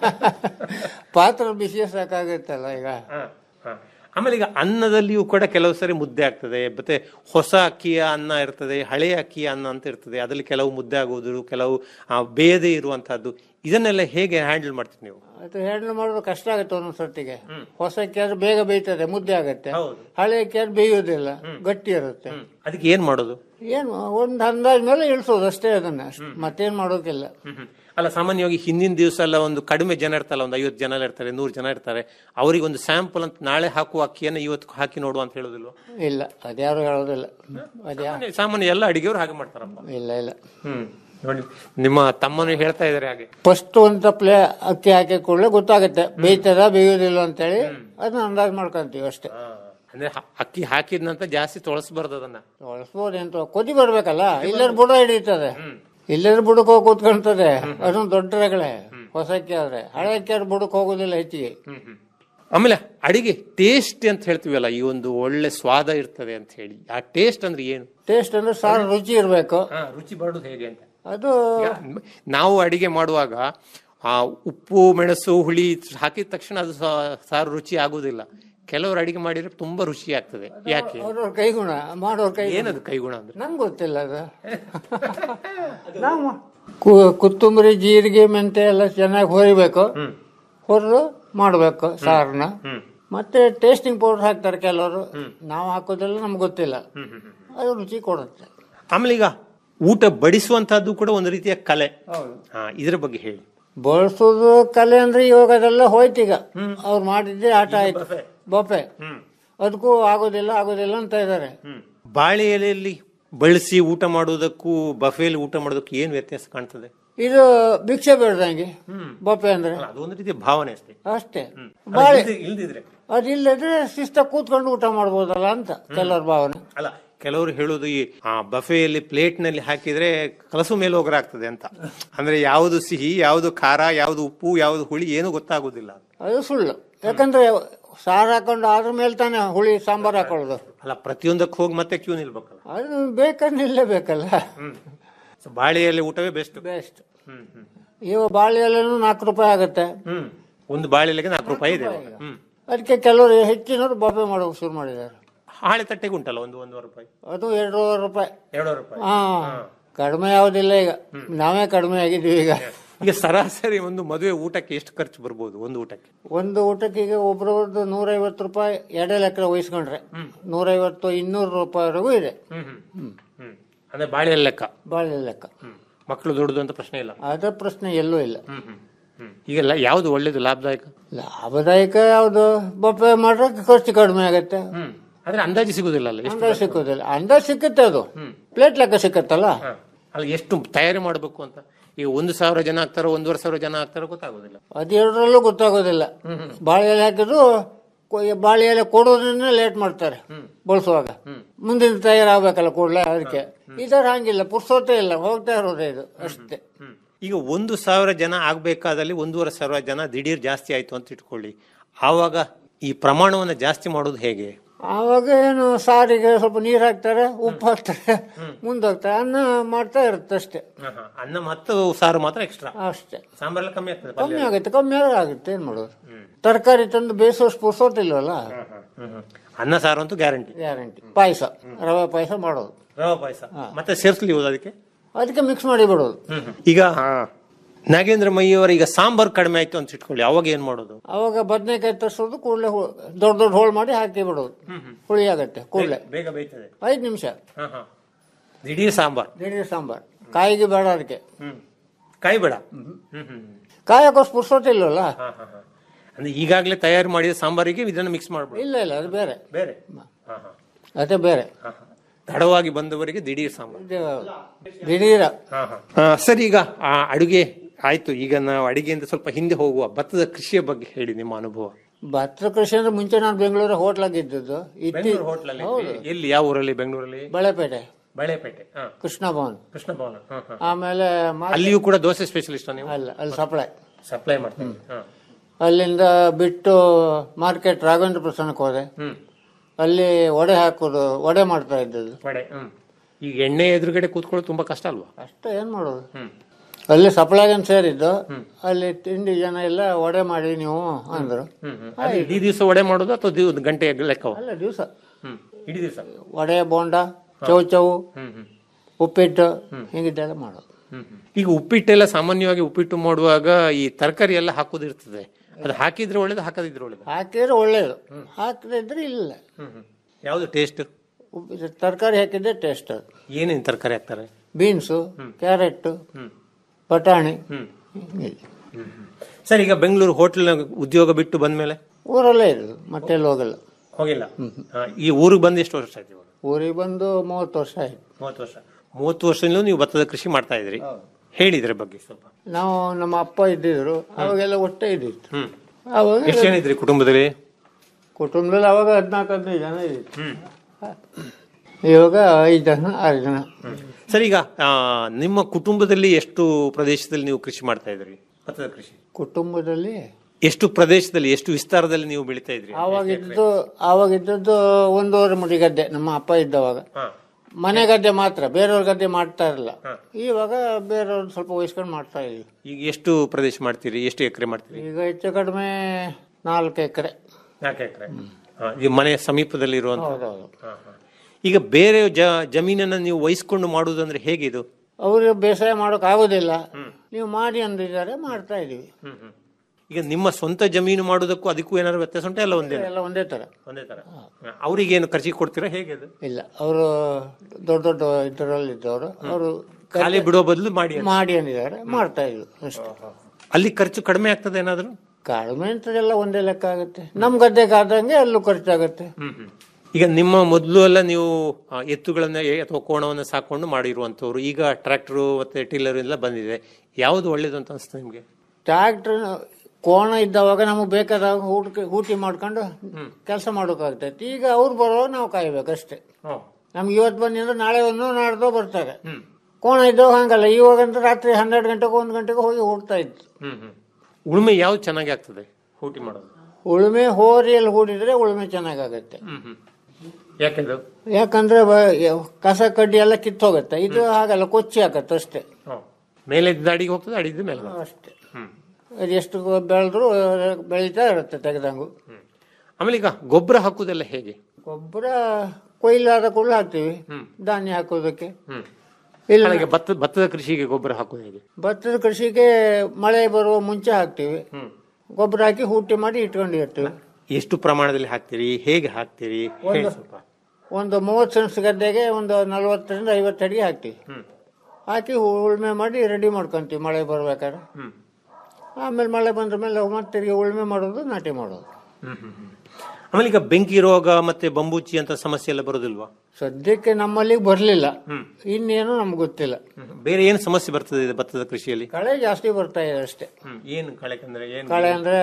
ಪಾತ್ರ ಬಿಸಿ ಸಾಕಾಗುತ್ತಲ್ಲ ಈಗ ಹ, ಹ. ಆಮೇಲೆ ಈಗ ಅನ್ನದಲ್ಲಿಯೂ ಕೂಡ ಕೆಲವು ಸರಿ ಮುದ್ದೆ ಆಗ್ತದೆ ಮತ್ತೆ ಹೊಸ ಅಕ್ಕಿಯ ಅನ್ನ ಇರ್ತದೆ ಹಳೆಯ ಅಕ್ಕಿಯ ಅನ್ನ ಅಂತ ಇರ್ತದೆ ಅದರಲ್ಲಿ ಕೆಲವು ಮುದ್ದೆ ಆಗುವುದು ಕೆಲವು ಆ, ಬೇಯದೇ ಇರುವಂತಹದ್ದು ಇದನ್ನೆಲ್ಲ ಹೇಗೆ ಹ್ಯಾಂಡಲ್ ಮಾಡ್ತೀರಿ ನೀವು ಅದು ಹ್ಯಾಂಡಲ್ ಮಾಡೋದು ಕಷ್ಟ ಆಗುತ್ತೆ ಒಂದೊಂದ್ ಸರ್ತಿಗೆ ಹೊಸ ಅಕ್ಕಿ ಆದ್ರೆ ಬೇಗ ಬೇಯ್ತದೆ ಮುದ್ದೆ ಆಗತ್ತೆ ಹೌದು. ಹಳೆ ಅಕ್ಕಿ ಆದ್ರೆ ಬೇಯೋದಿಲ್ಲ ಗಟ್ಟಿ ಇರುತ್ತೆ ಅದಕ್ಕೆ ಏನ್ ಮಾಡೋದು ಏನು ಒಂದು ಅಂದಾಜ್ ಮೇಲೆ ಇಳಿಸೋದು ಅಷ್ಟೇ ಅದನ್ನ ಅಷ್ಟೇ. ಮತ್ತೇನ್ ಮಾಡೋಕಿಲ್ಲ ಹ್ಮ್, ಹ್ಮ್. ಅಲ್ಲ ಸಾಮಾನ್ಯವಾಗಿ ಹಿಂದಿನ ದಿವಸ ಎಲ್ಲ ಒಂದು ಕಡಿಮೆ ಜನ ಇರ್ತಾರಲ್ಲ ಒಂದು ಐವತ್ತು ಜನ ಇರ್ತಾರೆ ನೂರು ಜನ ಇರ್ತಾರೆ ಅವರಿಗೆ ಒಂದು ಸ್ಯಾಂಪಲ್ ಅಂತ ನಾಳೆ ಹಾಕುವ ಅಕ್ಕಿಯನ್ನು ಇವತ್ತು ಹಾಕಿ ನೋಡುವ ಅಂತ ಹೇಳೋದಿಲ್ವ ಇಲ್ಲ ಅದ್ಯಾರು ಹೇಳೋದಿಲ್ಲ ಅದ್ಯಾ ಸಾಮಾನ್ಯ- ಸಾಮಾನ್ಯ ಎಲ್ಲ ಅಡಿಗೆಯವರು ಹಾಗೆ ಮಾಡ್ತಾರಪ್ಪ ಇಲ್ಲ ಇಲ್ಲ ಹ್ಮ್ ನೋಡಿ ನಿಮ್ಮ ತಮ್ಮನು ಹೇಳ್ತಾ ಇದಾರೆ ಹಾಗೆ ಫಸ್ಟ್ ಒಂದು ತಪ್ಪಲೆ ಅಕ್ಕಿ ಹಾಕಿದ ಕೂಡಲೇ ಗೊತ್ತಾಗುತ್ತೆ ಬೇಯ್ತದ ಬೇಯೋದಿಲ್ಲ ಅಂತೇಳಿ ಅದನ್ನ ಅಂದಾಜ್ ಮಾಡ್ಕೊಂತೀವಿ ಅಷ್ಟೇ ಆ, ಅಂದ್ರೆ ಹ- ಅಕ್ಕಿ ಹಾಕಿದ ನಂತರ ಜಾಸ್ತಿ ತೊಳಸ್ಬಾರ್ದು ಅದನ್ನ ಒಳಸ್ಬೋದು ಎಂತ ಕೊದಿ ಬರ್ಬೇಕಲ್ಲ ಇಲ್ಲರ ಬುಡ ಹಿಡಿತದೆ ಇಲ್ಲರ ಬುಡಕ್ ಹೋಗಿ ಕೂತ್ಕೊಂತದೆ ಅದೊಂದು ದೊಡ್ಡ ರಗಳೆ ಹೊಸ ಅಕ್ಕಿ ಆದ್ರೆ ಹಳೆ ಅಕ್ಕಿ ಆದ್ರೆ ಬುಡಕ್ ಹೋಗೋದಿಲ್ಲ ಹೆಚ್ಚಿಗೆ ಆಮೇಲೆ ಅಡಿಗೆ ಟೇಸ್ಟ್ ಅಂತ ಹೇಳ್ತೀವಲ್ಲ ಈ ಒಂದು ಒಳ್ಳೆ ಸ್ವಾದ ಇರ್ತದೆ ಅಂತ ಹೇಳಿ ಆ ಟೇಸ್ಟ್ ಅಂದ್ರೆ ಏನು ಟೇಸ್ಟ್ ಅಂದ್ರೆ ಸಾರು ರುಚಿ ಇರಬೇಕು ರುಚಿ ಬರೋದು ಹೇಗೆ ಅಂತ ಅದು ನಾವು ಅಡಿಗೆ ಮಾಡುವಾಗ ಆ ಉಪ್ಪು ಮೆಣಸು ಹುಳಿ ಹಾಕಿದ ತಕ್ಷಣ ಅದು ಸಾ- ಸಾರು ರುಚಿ ಆಗುದಿಲ್ಲ ಕೆಲವರು ಅಡಿಗೆ ಮಾಡಿದ್ರೆ ತುಂಬಾ ರುಚಿ ಆಗ್ತದೆ ಯಾಕೆ ಅವ್ರವ್ರ ಕೈಗುಣ ಮಾಡೋರ್ ಕೈ ಏನದು ಕೈಗುಣ ಅಂದ್ರೆ ನಂಗೆ ಗೊತ್ತಿಲ್ಲ ಅದು ನಾವು ಕು- ಕೊತ್ತಂಬರಿ ಜೀರಿಗೆ ಮೆಂತೆ ಎಲ್ಲ ಚೆನ್ನಾಗಿ ಹೊರಿಬೇಕು ಹೊರದು ಮಾಡಬೇಕು ಸಾರನ್ನ ಮತ್ತೆ ಟೇಸ್ಟಿಂಗ್ ಪೌಡರ್ ಹಾಕ್ತಾರೆ ಕೆಲವರು ನಾವು ಹಾಕೋದಿಲ್ಲ ನಮ್ಗೆ ಗೊತ್ತಿಲ್ಲ ಅದು ರುಚಿ ಕೊಡುತ್ತೆ ಆಮೇಲೆ ಈಗ ಊಟ ಬಡಿಸುವಂತಹದ್ದು ಕೂಡ ಒಂದು ರೀತಿಯ ಕಲೆ ಹಾ ಇದ್ರ ಬಗ್ಗೆ ಹೇಳಿ ಬಳಸೋದು ಕಲೆ ಅಂದ್ರೆ ಇವಾಗ ಅದೆಲ್ಲ ಹೋಯ್ತು ಈಗ ಅವ್ರು ಮಾಡಿದ್ದೆ ಆಟ ಆಯ್ತು ಬೊಫೆ ಅದಕ್ಕೂ ಆಗೋದಿಲ್ಲ ಆಗೋದಿಲ್ಲ ಅಂತ ಇದ್ದಾರೆ ಬಾಳೆ ಎಲೆಯಲ್ಲಿ ಬಳಸಿ ಊಟ ಮಾಡುವುದಕ್ಕೂ ಬಫೆಯಲ್ಲಿ ಊಟ ಮಾಡೋದಕ್ಕೂ ಏನು ವ್ಯತ್ಯಾಸ ಕಾಣ್ತದೆ ಇದು ಭಿಕ್ಷೆ ಬೇಡ್ದಂಗೆ ಬೊಫೆ ಅಂದ್ರೆ ಅಲ್ಲ, ಅದು ಒಂದು ರೀತಿಯ ಭಾವನೆ ಅಷ್ಟೇ ಅಷ್ಟೇ ಬಾಳೆ ಇಲ್ದಿ- ಇಲ್ದಿದ್ರೆ ಅದಿಲ್ಲದ್ರೆ ಶಿಸ್ತ ಕೂತ್ಕೊಂಡು ಊಟ ಮಾಡ್ಬೋದಲ್ಲ ಅಂತ ಕೆಲವ್ರ ಭಾವನೆ ಅಲ್ಲ ಕೆಲವರು ಹೇಳೋದು ಈ ಆ ಬಫೆಯಲ್ಲಿ ಪ್ಲೇಟ್ ನಲ್ಲಿ ಹಾಕಿದ್ರೆ ಕಲಸು ಮೇಲೆ ಹೋಗರಾಗ್ತದೆ ಅಂತ ಅಂದ್ರೆ ಯಾವುದು ಸಿಹಿ ಯಾವುದು ಖಾರ ಯಾವುದು ಉಪ್ಪು ಯಾವುದು ಹುಳಿ ಏನು ಗೊತ್ತಾಗುದಿಲ್ಲ ಅದು ಸುಳ್ಳು ಯಾಕಂದ್ರೆ ಸಾರು ಹಾಕೊಂಡು ಅದ್ರ ಮೇಲೆ ತಾನೇ ಹುಳಿ ಸಾಂಬಾರ್ ಹಾಕೊಳ್ಳೋದು ಅಲ್ಲ ಪ್ರತಿಯೊಂದಕ್ಕೆ ಹೋಗಿ ಮತ್ತೆ ಕ್ಯೂ ನಿಲ್ಬೇಕಲ್ಲ ಅದು ಬೇಕಂದ್ರೆ ನಿಲ್ಲೇಬೇಕಲ್ಲ ಸೊ ಬಾಳೆಯಲ್ಲಿ ಊಟವೇ ಬೆಸ್ಟ್ ಬೆಸ್ಟ್ ಇವ ಬಾಳೆ ಎಲೆನೂ ನಾಲ್ಕು ರೂಪಾಯಿ ಆಗುತ್ತೆ ಹ್ಮ್ ಒಂದು ಬಾಳೆಲೆಗೆ ನಾಲ್ಕು ರೂಪಾಯಿ ಇದೆ ಇವಾಗ. ಹ್ಮ್ ಅದಕ್ಕೆ ಕೆಲವರು ಹೆಚ್ಚಿನವರು ಬೊಫೆ ಮಾಡೋಕೆ ಶುರು ಮಾಡಿದ್ದಾರೆ ಹಾಳೆ ತಟ್ಟೆಗೆ ಉಂಟಲ್ಲ ಒಂದು ಒಂದೂವರೆ ರೂಪಾಯಿ ಅದು ಎರಡೂವರೆ ರೂಪಾಯಿ ಎರಡೂವರೆ ರೂಪಾಯಿ ಹಾ ಕಡಿಮೆ ಯಾವುದಿಲ್ಲ ಈಗ ನಾವೇ ಕಡಿಮೆ ಆಗಿದ್ದೀವಿ ಈಗ ಈಗ ಸರಾಸರಿ ಒಂದು ಮದುವೆ ಊಟಕ್ಕೆ ಎಷ್ಟು ಖರ್ಚು ಬರ್ಬೋದು ಒಂದು ಊಟಕ್ಕೆ ಒಂದು ಊಟಕ್ಕೆ ಈಗ ಒಬ್ರವ್ರದ್ದು ನೂರೈವತ್ತು ರೂಪಾಯಿ ಎರಡೇ ಲೆಕ್ಕ ವಹಿಸ್ಕೊಂಡ್ರೆ ನೂರೈವತ್ತು ಇನ್ನೂರು ರೂಪಾಯಿವರೆಗೂ ಇದೆ ಹ್ಮ್ ಅಂದ್ರೆ ಬಾಳೆ ಲೆಕ್ಕ ಬಾಳೆ ಲೆಕ್ಕ ಹ್ಮ್ ಮಕ್ಕಳು ದೊಡ್ಡದು ಅಂತ ಪ್ರಶ್ನೆ ಇಲ್ಲ ಅದ ಪ್ರಶ್ನೆ ಎಲ್ಲೂ ಇಲ್ಲ ಹ್ಮ್ ಹ್ಮ್ ಹ್ಮ್ ಈಗೆಲ್ಲ ಯಾವ್ದು ಒಳ್ಳೇದು ಲಾಭದಾಯಕ ಲಾಭದಾಯಕ ಯಾವುದು ಬೊಪ್ಪೆ ಮಾಡ್ರೆ ಖರ್ಚು ಕಡಿಮೆ ಆಗತ್ತೆ ಹ್ಮ್ ಆದ್ರೆ ಅಂದಾಜು ಸಿಗುದಿಲ್ಲ ಅಲ್ಲ ಎಷ್ಟು ಅಂದಾಜ್ ಸಿಕ್ಕುದಿಲ್ಲ ಅಂದಾಜ್ ಸಿಕ್ಕತ್ತೆ ಅದು ಪ್ಲೇಟ್ ಲೆಕ್ಕ ಸಿಕ್ಕತ್ತಲ್ಲ ಹ. ಅಲ್ಲ ಎಷ್ಟು ತಯಾರಿ ಮಾಡಬೇಕು ಅಂತ ಈಗ ಒಂದು ಸಾವಿರ ಜನ ಆಗ್ತಾರೋ ಒಂದೂವರೆ ಸಾವಿರ ಜನ ಆಗ್ತಾರೋ ಗೊತ್ತಾಗೋದಿಲ್ಲ ಅದೆರಡರಲ್ಲೂ ಗೊತ್ತಾಗೋದಿಲ್ಲ ಬಾಳೆ ಎಲೆ ಹಾಕಿದ್ರು ಕೊ- ಬಾಳೆ ಎಲೆ ಕೊಡೋದ್ರಿಂದ ಲೇಟ್ ಮಾಡ್ತಾರೆ ಬಳಸುವಾಗ ಮುಂದಿನ ತಯಾರಾಗಬೇಕಲ್ಲ ಕೂಡಲೇ ಅದಕ್ಕೆ ಇದರ ಹಂಗಿಲ್ಲ ಪುರ್ಸೋತೆ ಇಲ್ಲ ಹೋಗ್ತಾ ಇರೋದೇ ಇದು ಅಷ್ಟೇ ಹ್ಮ್. ಈಗ ಒಂದು ಸಾವಿರ ಜನ ಆಗ್ಬೇಕಾದಲ್ಲಿ ಒಂದೂವರೆ ಸಾವಿರ ಜನ ದಿಢೀರ್ ಜಾಸ್ತಿ ಆಯ್ತು ಅಂತ ಇಟ್ಕೊಳ್ಳಿ ಆವಾಗ ಈ ಪ್ರಮಾಣವನ್ನು ಜಾಸ್ತಿ ಮಾಡೋದು ಹೇಗೆ ಆವಾಗ ಏನು ಸಾರಿಗೆ ಸ್ವಲ್ಪ ನೀರು ಹಾಕ್ತಾರೆ ಉಪ್ಪು ಹಾಕ್ತಾರೆ ಮುಂದೋಗ್ತಾರೆ ಅನ್ನ ಮಾಡ್ತಾ ಇರುತ್ತೆ ಅಷ್ಟೇ ಅನ್ನ ಮತ್ತು ಸಾರು ಮಾತ್ರ ಎಕ್ಸ್ಟ್ರಾ ಅಷ್ಟೇ ಸಾಂಬಾರೆಲ್ಲ ಕಮ್ಮಿ ಆಗ್ತದೆ ಕಮ್ಮಿ ಆಗುತ್ತೆ ಕಮ್ಮಿ ಆಗುತ್ತೆ ಏನು ಮಾಡೋದು ತರಕಾರಿ ತಂದು ಬೇಯಿಸೋಷ್ಟು ಪುರ್ಸೋತಿಲ್ವಲ್ಲ ಅನ್ನ ಸಾರು ಅಂತೂ ಗ್ಯಾರಂಟಿ ಗ್ಯಾರಂಟಿ ಪಾಯಸ ರವೆ ಪಾಯಸ ಮಾಡೋದು ರವಾ ಪಾಯಸ ಮತ್ತೆ ಸೇರಿಸ್ಲಿಬೋದು ಅದಕ್ಕೆ ಅದಕ್ಕೆ ಮಿಕ್ಸ್ ಮಾಡಿ ಬಿಡೋದು ಈಗ ನಾಗೇಂದ್ರ ಮೈಯವರ ಈಗ ಸಾಂಬಾರ್ ಕಡಿಮೆ ಆಯ್ತು ಅಂತ ಇಟ್ಕೊಳ್ಳಿ ಅವಾಗ ಏನ್ ಮಾಡೋದು ಅವಾಗ ಬದನೆಕಾಯಿ ತರಿಸೋದು ಕೂಡಲೇ ದೊಡ್ಡ ದೊಡ್ಡ ಹೋಳು ಮಾಡಿ ಹಾಕಿ ಬಿಡೋದು ಹುಳಿ ಆಗತ್ತೆ ಕೂಡಲೇ ಬೇಗ ಬೇಯ್ತದೆ ಐದು ನಿಮಿಷ ದಿಢೀರ್ ಸಾಂಬಾರ್ ದಿಢೀರ್ ಸಾಂಬಾರ್ ಕಾಯಿಗೆ ಬೇಡ ಅದಕ್ಕೆ ಕಾಯಿ ಬೇಡ ಹ್ಮ್ ಹ್ಮ್ ಕಾಯಿ ಹಾಕೋಷ್ಟು ಪುರ್ಸೋತಿಲ್ವಲ್ಲ ಹಾ, ಹಾ, ಹಾ. ಅಂದ್ರೆ ಈಗಾಗಲೇ ತಯಾರು ಮಾಡಿದ ಸಾಂಬಾರಿಗೆ ಇದನ್ನ ಮಿಕ್ಸ್ ಮಾಡ್ಬಿಡು ಇಲ್ಲ ಇಲ್ಲ ಅದು ಬೇರೆ ಬೇರೆ ಹಾ, ಹಾ, ಅದೇ ಬೇರೆ ಹಾ, ಹಾ. ತಡವಾಗಿ ಬಂದವರಿಗೆ ದಿಢೀರ್ ಸಾಂಬಾರ್ ಇದು ದಿಢೀರ ಆ, ಸರಿ ಈಗ ಆ ಅಡುಗೆ ಆಯ್ತು ಈಗ ನಾವು ಅಡಿಗೆಯಿಂದ ಸ್ವಲ್ಪ ಹಿಂದೆ ಹೋಗುವ ಭತ್ತದ ಕೃಷಿಯ ಬಗ್ಗೆ ಹೇಳಿ ನಿಮ್ಮ ಅನುಭವ ಭತ್ತ ಕೃಷಿ ಅಂದ್ರೆ ಮುಂಚೆ ನಾನು ಬೆಂಗಳೂರು ಹೋಟ್ಲಾಗ ಇದ್ದದ್ದು ಇತ್ತಿ ಬೆಂಗಳೂರು ಹೋಟ್ಲಲ್ಲಿ ಎಲ್ಲಿ ಯಾವ ಊರಲ್ಲಿ ಬೆಂಗಳೂರಲ್ಲಿ ಬಳೆಪೇಟೆ ಬಳೆಪೇಟೆ ಹಾ. ಕೃಷ್ಣ ಭವನ್ ಕೃಷ್ಣ ಭವನ ಹಾ, ಹಾ. ಆಮೇಲೆ ಮಾ- ಅಲ್ಲಿಯೂ ಕೂಡ ದೋಸೆ ಸ್ಪೆಷಲಿಸ್ಟ್ ನೀವು ಅಲ್ಲ ಅಲ್ಲಿ ಸಪ್ಲೈ ಸಪ್ಲೈ ಮಾಡ್ತಾರೆ ಹಾ. ಅಲ್ಲಿಂದ ಬಿಟ್ಟು ಮಾರ್ಕೆಟ್ ರಾಘವೇಂದ್ರ ಪ್ರಸನ್ನಕ್ಕೆ ಹೋದೆ ಹ್ಮ್ ಅಲ್ಲಿ ವಡೆ ಹಾಕೋದು ವಡೆ ಮಾಡ್ತಾ ಇದ್ದದ್ದು ವಡೆ ಹ್ಮ್ ಈಗ ಎಣ್ಣೆ ಎದುರುಗಡೆ ಕೂತ್ಕೊಳ್ಳೋದು ತುಂಬಾ ಕಷ್ಟ ಅಲ್ವಾ ಅಷ್ಟೇ ಏನ್ ಮಾಡೋದು ಹ್ಮ್ ಅಲ್ಲಿ ಸಪ್ಲೈಗನ್ ಸೇರಿದ್ದು ಅಲ್ಲಿ ತಿಂಡಿ ಜನ ಎಲ್ಲ ವಡೆ ಮಾಡಿ ನೀವು ಅಂದ್ರು ಹ್ಮ್ ಹ್ಮ್. ಅದು ಇಡೀ ದಿವಸ ವಡೆ ಮಾಡೋದು ಅಥವಾ ದಿವ್- ಗಂಟೆ ಲೆಕ್ಕವ ಅಲ್ಲ ದಿವಸ ಹ್ಮ್ ಇಡೀ ದಿವಸ ವಡೆ ಬೋಂಡ ಚೌ ಚೌ ಹ್ಮ್ ಹ್ಮ್ ಉಪ್ಪಿಟ್ಟು ಹಿಂಗಿದ್ದೆಲ್ಲ ಮಾಡೋದು ಹ್ಮ್ ಹ್ಮ್. ಈಗ ಉಪ್ಪಿಟ್ಟೆಲ್ಲ ಸಾಮಾನ್ಯವಾಗಿ ಉಪ್ಪಿಟ್ಟು ಮಾಡುವಾಗ ಈ ತರಕಾರಿ ಎಲ್ಲ ಹಾಕೋದಿರ್ತದೆ ಅದು ಹಾಕಿದ್ರೆ ಒಳ್ಳೇದು ಹಾಕದಿದ್ರೆ ಒಳ್ಳೇದು ಹಾಕಿದ್ರೆ ಒಳ್ಳೇದು ಹಾಕದಿದ್ರೆ ಇಲ್ಲ ಹ್ಮ್ ಹ್ಮ್. ಯಾವ್ದು ಟೇಸ್ಟ್ ಉಪ್ಪು- ತರಕಾರಿ ಹಾಕಿದ್ರೆ ಟೇಸ್ಟ್ ಅದು ಏನೇನು ತರಕಾರಿ ಹಾಕ್ತಾರೆ ಬೀನ್ಸು ಕ್ಯಾರೆಟ್ ಹ್ಮ್ ಬಟಾಣಿ ಹ್ಮ್ ಹೀಗೆ. ಸರ್ ಈಗ ಬೆಂಗಳೂರು ಹೋಟೆಲ್ ಉದ್ಯೋಗ ಬಿಟ್ಟು ಬಂದ್ಮೇಲೆ ಊರಲ್ಲೇ ಇರೋದು ಮತ್ತೆ ಎಲ್ಲಿ ಹೋಗಲ್ಲ ಹೋಗಿಲ್ಲ ಹಾ, ಈ ಊರಿಗೆ ಬಂದು ಎಷ್ಟು ವರ್ಷ ಆಯ್ತು ಇವಾಗ ಊರಿಗೆ ಬಂದು ಮೂವತ್ತು ವರ್ಷ ಆಯ್ತು ಮೂವತ್ತು ವರ್ಷ ಮೂವತ್ತು ವರ್ಷದಿಂದಲೂ ನೀವು ಭತ್ತದ ಕೃಷಿ ಮಾಡ್ತಾ ಇದ್ರಿ ಹೇಳಿದ್ರ ಬಗ್ಗೆ ಸ್ವಲ್ಪ ನಾವು ನಮ್ಮ ಅಪ್ಪ ಇದ್ದಿದ್ರು ಅವಾಗೆಲ್ಲ ಒಟ್ಟೆ ಇದ್ದಿತ್ತು ಹ್ಮ್ ಅವಾಗ ಎಷ್ಟು ಜನ ಇದ್ರಿ ಕುಟುಂಬದಲ್ಲಿ ಕುಟುಂಬದಲ್ಲಿ ಅವಾಗ ಹದಿನಾಲ್ಕು ಹದಿನೈದು ಜನ ಇದ್ದಿತ್ತು ಇವಾಗ ಐದು ಜನ ಆರು ಜನ ಸರ್ ಈಗ ಆ, ನಿಮ್ಮ ಕುಟುಂಬದಲ್ಲಿ ಎಷ್ಟು ಪ್ರದೇಶದಲ್ಲಿ ನೀವು ಕೃಷಿ ಮಾಡ್ತಾ ಇದ್ರಿ ಭತ್ತದ ಕೃಷಿ ಕುಟುಂಬದಲ್ಲಿ ಎಷ್ಟು ಪ್ರದೇಶದಲ್ಲಿ ಎಷ್ಟು ವಿಸ್ತಾರದಲ್ಲಿ ನೀವು ಬೆಳಿತಾ ಇದ್ರಿ ಆವಾಗ ಇದ್ದದ್ದು ಆವಾಗ ಇದ್ದದ್ದು ಒಂದೂವರೆ ಮುಡಿ ಗದ್ದೆ ನಮ್ಮ ಅಪ್ಪ ಇದ್ದವಾಗ ಹಾ. ಮನೆ ಗದ್ದೆ ಮಾತ್ರ ಬೇರೆಯವ್ರ ಗದ್ದೆ ಮಾಡ್ತಾ ಇರಲಿಲ್ಲ ಇವಾಗ ಬೇರೆಯವ್ರು ಸ್ವಲ್ಪ ವಹಿಸ್ಕೊಂಡು ಮಾಡ್ತಾ ಇದೀವಿ ಈಗ ಎಷ್ಟು ಪ್ರದೇಶ ಮಾಡ್ತೀರಿ ಎಷ್ಟು ಎಕರೆ ಮಾಡ್ತೀರಿ ಈಗ ಹೆಚ್ಚು ಕಡಿಮೆ ನಾಲ್ಕು ಎಕರೆ ನಾಲ್ಕು ಎಕರೆ ಈ ಮನೆ ಸಮೀಪದಲ್ಲಿ ಇರುವಂತ ಹೌದೌದು ಈಗ ಬೇರೆ ಜ ಜಮೀನನ್ನ ನೀವು ವಹಿಸ್ಕೊಂಡು ಮಾಡುವುದಂದ್ರೆ ಹೇಗೆ ಇದು ಅವ್ರಿಗೆ ಬೇಸಾಯ ಮಾಡೋಕ್ ಆಗೋದಿಲ್ಲ ನೀವು ಮಾಡಿ ಅಂದಿದ್ದಾರೆ ಮಾಡ್ತಾ ಇದೀವಿ ಈಗ ನಿಮ್ಮ ಸ್ವಂತ ಜಮೀನು ಮಾಡೋದಕ್ಕೂ ಅದಕ್ಕೂ ಏನಾದ್ರು ವ್ಯತ್ಯಾಸ ಉಂಟಾ ಎಲ್ಲ ಒಂದೇ ಎಲ್ಲ ಒಂದೇ ತರ ಒಂದೇ ತರ ಅವರಿಗೆ ಏನು ಖರ್ಚಿಗೆ ಕೊಡ್ತೀರಾ ಹೇಗೆ ಅದು ಇಲ್ಲ ಅವರು ದೊಡ್ಡ ದೊಡ್ಡ ಇದರಲ್ಲಿ ಇದ್ದವರು ಅವರು ಖಾಲಿ ಬಿಡೋ ಬದಲು ಮಾಡಿ ಅಂತ. ಮಾಡಿ ಅಂದಿದ್ದಾರೆ ಮಾಡ್ತಾ ಇದ್ವಿ ಅಷ್ಟೇ ಅಲ್ಲಿ ಖರ್ಚು ಕಡಿಮೆ ಆಗ್ತದೆ ಏನಾದ್ರು ಕಡಿಮೆ ಅಂತದೆಲ್ಲ ಒಂದೇ ಲೆಕ್ಕ ಆಗುತ್ತೆ ನಮ್ ಗದ್ದೆಗೆ ಆದಂಗೆ ಅಲ್ಲೂ ಖರ್ಚಾಗುತ್ತೆ ಈಗ ನಿಮ್ಮ ಮೊದಲು ಎಲ್ಲ ನೀವು ಆ, ಎತ್ತುಗಳನ್ನ ಎ- ಅಥವಾ ಕೋಣವನ್ನ ಸಾಕೊಂಡು ಮಾಡಿರುವಂತವ್ರು ಈಗ ಟ್ರ್ಯಾಕ್ಟರ್ ಮತ್ತೆ ಟಿಲ್ಲರ್ ಎಲ್ಲ ಬಂದಿದೆ ಯಾವ್ದು ಒಳ್ಳೇದು ಅಂತ ಅನ್ಸುತ್ತೆ ನಿಮ್ಗೆ ಟ್ರ್ಯಾಕ್ಟರ್ ಕೋಣ ಇದ್ದವಾಗ ನಮಗೆ ಬೇಕಾದಾಗ ಊಟ ಊಟಿ ಮಾಡ್ಕೊಂಡು ಕೆಲಸ ಮಾಡೋಕ್ಕಾಗ್ತೈತಿ ಈಗ ಅವ್ರು ಬರೋ ನಾವು ಕಾಯ್ಬೇಕಷ್ಟೇ ನಮ್ಗೆ ಇವತ್ತು ಬಂದಿ ಅಂದ್ರೆ ನಾಳೆ ಒಂದು ನಾಡ್ದೋ ಬರ್ತಾರೆ ಕೋಣ ಇದ್ದವಾಗ ಹಂಗಲ್ಲ ಇವಾಗಂದ್ರೆ ರಾತ್ರಿ ಹನ್ನೆರಡು ಗಂಟೆಗೆ ಒಂದು ಗಂಟೆಗೆ ಹೋಗಿ ಹೋಗ್ತಾ ಇತ್ತು ಹ್ಮ್ ಹ್ಮ್ ಉಳುಮೆ ಯಾವ್ದು ಚೆನ್ನಾಗಿ ಆಗ್ತದೆ ಹೂಟಿ ಮಾಡೋದು ಉಳುಮೆ ಹೋರಿಯಲ್ಲಿ ಹೂಡಿದ್ರೆ ಉಳುಮೆ ಚೆನ್ನಾಗಾಗತ್ತೆ ಹ್ಮ್ ಹ್ಮ್ ಯಾಕೆಂದು ಯಾಕಂದ್ರೆ ಬ- ಯ- ಕಸ ಕಡ್ಡಿ ಎಲ್ಲ ಕಿತ್ತೋಗುತ್ತೆ ಇದು ಹಾಗಲ್ಲ ಕೊಚ್ಚಿ ಹಾಕತ್ತೆ ಅಷ್ಟೇ ಮೇಲೆ ಇದ್ದ ಅಡಿಗೆ ಹೋಗ್ತದೆ ಅಡಿದ ಮೇಲೆ ಬರ್ತದೆ. ಅಷ್ಟೇ ಹ್ಮ್ ಅದು ಎಷ್ಟು ಬೆಳೆದ್ರು ಬೆಳೀತಾ ಇರುತ್ತೆ ತೆಗೆದಂಗು ಹ್ಮ್. ಆಮೇಲೆ ಈಗ ಗೊಬ್ಬರ ಹಾಕುದೆಲ್ಲ ಹೇಗೆ ಗೊಬ್ಬರ ಕೊಯ್ಲಾದ ಕೂಡಲೇ ಹಾಕ್ತೀವಿ ಧಾನ್ಯ ಹಾಕೋದಕ್ಕೆ ಹ್ಮ್ ಇಲ್ಲ ಅಲ್ಲ, ಈಗ ಭತ್ತ ಭತ್ತದ ಕೃಷಿಗೆ ಗೊಬ್ಬರ ಹಾಕುದು ಹೇಗೆ ಭತ್ತದ ಕೃಷಿಗೆ ಮಳೆ ಬರುವ ಮುಂಚೆ ಹಾಕ್ತೀವಿ ಗೊಬ್ಬರ ಹಾಕಿ ಹೂಟಿ ಮಾಡಿ ಇಟ್ಕೊಂಡಿರ್ತೀವಿ ಎಷ್ಟು ಪ್ರಮಾಣದಲ್ಲಿ ಹಾಕ್ತೀರಿ ಹೇಗೆ ಹಾಕ್ತೀರಿ ಹೇಳಿ ಸ್ವಲ್ಪ ಒಂದು ಮೂವತ್ತು ಸೆನ್ಸ್ ಗದ್ದೆಗೆ ಒಂದು ನಲವತ್ತರಿಂದ ಐವತ್ತು ಅಡಿಗೆ ಹಾಕ್ತೀವಿ ಹಾಕಿ ಉಳುಮೆ ಮಾಡಿ ರೆಡಿ ಮಾಡ್ಕೊಂತೀವಿ ಮಳೆ ಬರ್ಬೇಕಾದ್ರೆ ಹ್ಮ್ ಆಮೇಲೆ ಮಳೆ ಬಂದ್ರ ಮೇಲೆ ಮತ್ತೆ ತಿರ್ಗಿ ಉಳುಮೆ ಮಾಡೋದು ನಾಟಿ ಮಾಡೋದು ಹ್ಮ್ ಹ್ಮ್ ಹ್ಮ್. ಆಮೇಲೆ ಈಗ ಬೆಂಕಿ ರೋಗ ಮತ್ತೆ ಬಂಬೂಚಿ ಅಂತ ಸಮಸ್ಯೆ ಎಲ್ಲ ಬರೋದಿಲ್ವಾ ಸದ್ಯಕ್ಕೆ ನಮ್ಮಲ್ಲಿ ಬರಲಿಲ್ಲ ಹ್ಮ್. ಇನ್ನೇನು ನಮ್ಗೆ ಗೊತ್ತಿಲ್ಲ ಹ್ಮ್. ಬೇರೆ ಏನು ಸಮಸ್ಯೆ ಬರ್ತದೆ ಇದು ಭತ್ತದ ಕೃಷಿಯಲ್ಲಿ ಕಳೆ ಜಾಸ್ತಿ ಬರ್ತಾ ಇದೆ ಅಷ್ಟೇ ಹ್ಮ್. ಏನು ಕಳೆ ಅಂದ್ರೆ ಏನು ಕಳೆ ಅಂದ್ರೆ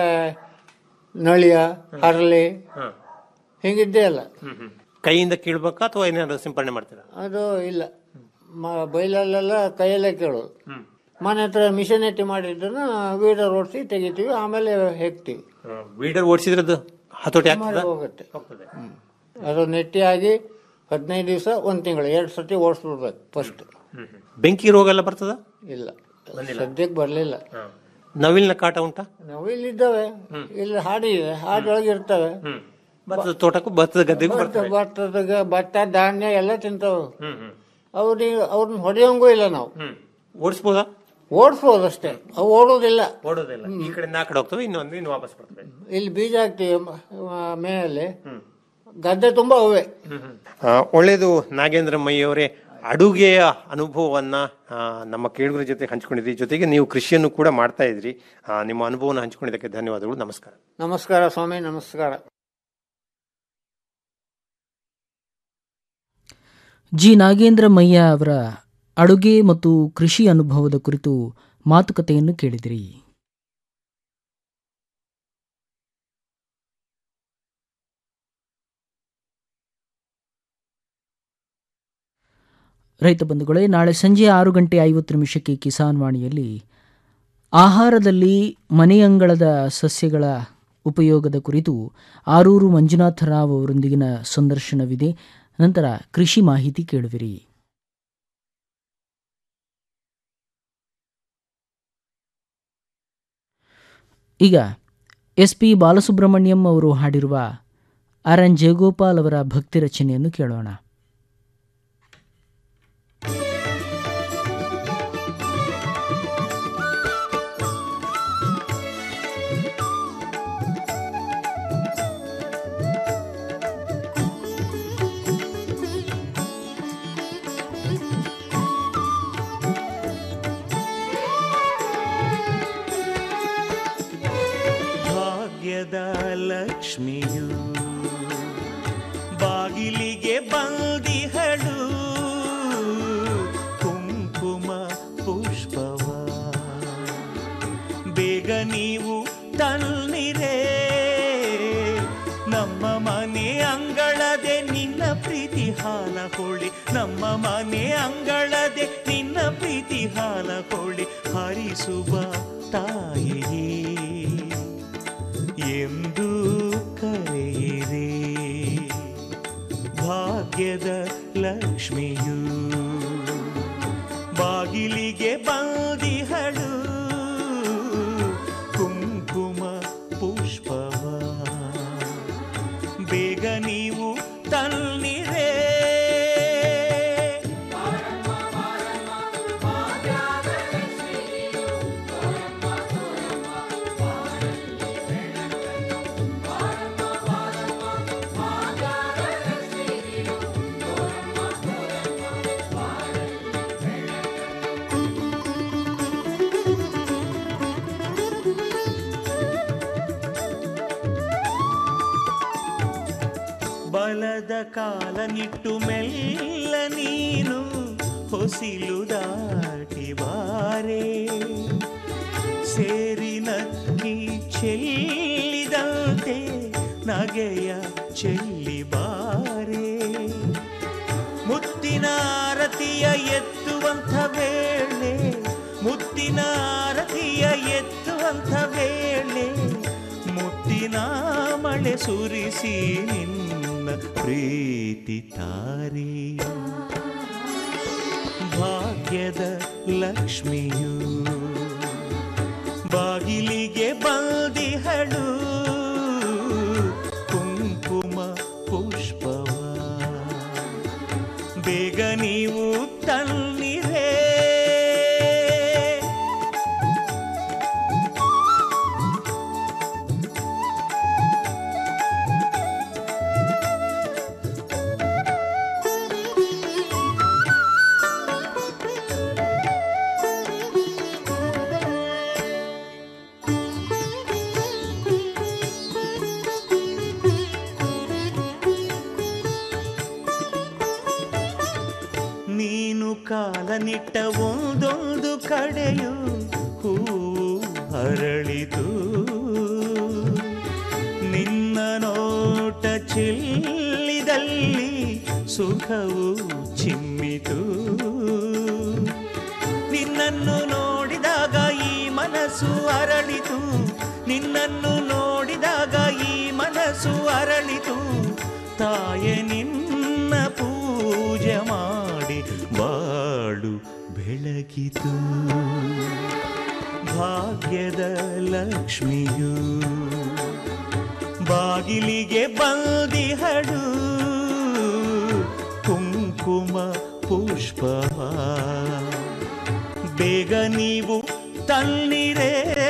ನಳಿಯ ಹರಳಿ ಹ್ಮ್. ಹಿಂಗಿದ್ದೇ ಅಲ್ಲ ಹ್ಮ್ ಹ್ಮ್. ಕೈಯಿಂದ ಕೀಳ್ಬೇಕಾ ಅಥವಾ ಏನಾದ್ರು ಸಿಂಪಡಣೆ ಮಾಡ್ತೀರಾ ಅದು ಇಲ್ಲ ಮ- ಬೈಲಲ್ಲೆಲ್ಲ ಕೈಯಲ್ಲೇ ಕೇಳೋದು ಹ್ಮ್. ಮನೆ ಹತ್ರ ಮಿಷನ್ ಎಟ್ಟಿ ಮಾಡಿದ್ದನ್ನ ವೀಡರ್ ಓಡಿಸಿ ತೆಗಿತೀವಿ ಆಮೇಲೆ ಹೆಕ್ತೀವಿ ವೀಡರ್ ಓಡಿಸಿದ್ರೆ ಅದು ಹತೋಟಿ ಮಾರಿ ಆಗ್ತದ ಹೋಗುತ್ತೆ ಹ್ಮ್. ಅದು ನೆಟ್ಟಿ ಆಗಿ ಹದಿನೈದು ದಿವಸ ಒಂದು ತಿಂಗಳು ಎರಡು ಸತಿ ಓಡಿಸ್ಬಿಡ್ಬೇಕು ಫಸ್ಟ್ ಬೆಂಕಿ ರೋಗ ಎಲ್ಲ ಬರ್ತದ ಇಲ್ಲ ಸದ್ಯಕ್ಕೆ ಬರಲಿಲ್ಲ ನವಿಲಿನ ಕಾಟ ಉಂಟಾ ನಾವು ಇಲ್ಲಿದ್ದಾವೆ ಇಲ್ಲಿ ಹಾಡಿ ಇದೆ ಹಾಡೊಳಗೆ ಇರ್ತವೆ ಭತ್ತದ ತೋಟಕ್ಕೂ ಭತ್ತದ ಗದ್ದೆಗೂ ಭತ್ತ ಬರ್ತವೆ ಭತ್ತದ ಗ- ಭತ್ತ ಧಾನ್ಯ ಎಲ್ಲ ತಿಂತಾವೆ ಅವ್ರಿಗೆ ಅವ್ರನ್ನ ಹೊಡೆಯೋಂಗೂ ಇಲ್ಲ ನಾವು ಓಡಿಸ್ಬೋದಾ ಓಡಿಸ್ಬೋದಷ್ಟೇ ಅವು ಓಡೋದಿಲ್ಲ ಓಡೋದಿಲ್ಲ ಈ ಕಡೆ ಆ ಕಡೆ ಹೋಗ್ತವೆ ಇನ್ನೊಂದು ಇನ್ನು ವಾಪಸ್ ಬರ್ತವೆ ಇಲ್ಲಿ ಬೀಜ ಹಾಕ್ತೀವಿ ಮ- ಮ- ಮೇಯಲ್ಲಿ ಗದ್ದೆ ತುಂಬ ಅವೇ ಆ, ಒಳ್ಳೆಯದು ನಾಗೇಂದ್ರ ಮೈಯವರೇ ಅಡುಗೆಯ ಅನುಭವವನ್ನ ಆ, ನಮ್ಮ ಕೇಳುಗರ ಜೊತೆ ಹಂಚ್ಕೊಂಡಿದ್ರಿ ಜೊತೆಗೆ ನೀವು ಕೃಷಿಯನ್ನು ಕೂಡ ಮಾಡ್ತಾ ಇದ್ರಿ ಆ, ನಿಮ್ಮ ಅನುಭವನ ಹಂಚಿಕೊಂಡಿದ್ದಕ್ಕೆ ಧನ್ಯವಾದಗಳು ನಮಸ್ಕಾರ ನಮಸ್ಕಾರ ಸ್ವಾಮಿ ನಮಸ್ಕಾರ ಜಿ ನಾಗೇಂದ್ರ ಮಯ್ಯ ಅವರ ಅಡುಗೆ ಮತ್ತು ಕೃಷಿ ಅನುಭವದ ಕುರಿತು ಮಾತುಕತೆಯನ್ನು ಕೇಳಿದಿರಿ ರೈತ ಬಂಧುಗಳೇ ನಾಳೆ ಸಂಜೆ ಆರು ಗಂಟೆ ಐವತ್ತು ನಿಮಿಷಕ್ಕೆ ಕಿಸಾನ್ ವಾಣಿಯಲ್ಲಿ ಆಹಾರದಲ್ಲಿ ಮನೆಯಂಗಳದ ಸಸ್ಯಗಳ ಉಪಯೋಗದ ಕುರಿತು ಆರೂರು ಮಂಜುನಾಥ ರಾವ್ ಅವರೊಂದಿಗಿನ ಸಂದರ್ಶನವಿದೆ ನಂತರ ಕೃಷಿ ಮಾಹಿತಿ ಕೇಳುವಿರಿ ಈಗ ಎಸ್ ಪಿ ಬಾಲಸುಬ್ರಹ್ಮಣ್ಯಂ ಅವರು ಹಾಡಿರುವ ಆರ್ ಎನ್ ಜಯಗೋಪಾಲ್ ಅವರ ಭಕ್ತಿ ರಚನೆಯನ್ನು ಕೇಳೋಣ ಭಾಗ್ಯದ ಲಕ್ಷ್ಮಿಯು ಬಾಗಿಲಿಗೆ ಬಂದಿಹಳು ಕುಂಕುಮ ಪುಷ್ಪವ ಬೇಗ ನೀವು ತನ್ನಿರೆ ನಮ್ಮ ಮನೆ ಅಂಗಳದೆ ನಿನ್ನ ಪ್ರೀತಿ ಹಾಲ ಹೊಳಿ ನಮ್ಮ ಮನೆ ಅಂಗಳದೆ ನಿನ್ನ ಪ್ರೀತಿ ಹಾಲ ಹೊಳಿ ಹರಿಸುವ ತಾಯಿಯೇ ಎಂದು ಕರೆಯಿರೆ ಭಾಗ್ಯದ ಲಕ್ಷ್ಮಿಯು ಬಾಗಿಲಿಗೆ ಬಂದಿಹಳು ಕುಂಕುಮ ಪುಷ್ಪವ ಬೇಗ ನೀವು ತನ್ನಿರೇ ಬಲದ ಕಾಲ ನಿಟ್ಟು ಮೆಲ್ಲ ನೀನು ಹೊಸಿಲು ದಾಟಿ ಬಾರೆ ಸೇರಿ ನಕ್ಕಿ ಚೆಲ್ಲಿದಂತೆ ನಗೆಯ ಚೆಲ್ಲಿ ಬಾರೆ ಮುತ್ತಿನ ಆರತಿಯ ಎತ್ತುವಂಥ ವೇಳೆ ಮುತ್ತಿನ ಆರತಿಯ ಎತ್ತುವಂಥ ವೇಳೆ ಮುತ್ತಿನ ಮಳೆ ಸುರಿಸಿ ನಿನ್ನ ಪ್ರೀತಿ ತಾರೆ ಭಾಗ್ಯದ ಲಕ್ಷ್ಮಿಯು ಬಾಗಿಲಿಗೆ ಬಂದಿಹಳು ಕುಂಕುಮ ಪುಷ್ಪವ ಬೇಗ ನೀವು ತನ್ನಿರೇ ನೀನು ಕಾಲ ನಿಟ್ಟ ಒಂದೊಂದು ಕಡೆಯು ಹೂವು ಅರಳಿತು ನಿನ್ನ ನೋಟ ಚೆಲ್ಲಿದಲ್ಲಿ ಸುಖವು ಚಿಮ್ಮಿತು ನಿನ್ನನ್ನು ನೋಡಿದಾಗ ಈ ಮನಸ್ಸು ಅರಳಿತು ನಿನ್ನನ್ನು ನೋಡಿದಾಗ ಈ ಮನಸ್ಸು ಮನಸ್ಸು ಅರಳಿತು ತಾಯ ನಿನ್ನ ಪೂಜೆ ಮಾಡಿ ಬಾಳು ಬೆಳಗಿತು ಭಾಗ್ಯದ ಲಕ್ಷ್ಮಿಯು ಬಾಗಿಲಿಗೆ ಬಂದಿಹಳು ಕುಂಕುಮ ಪುಷ್ಪವ ಬೇಗ ನೀವು ತನ್ನಿರೇ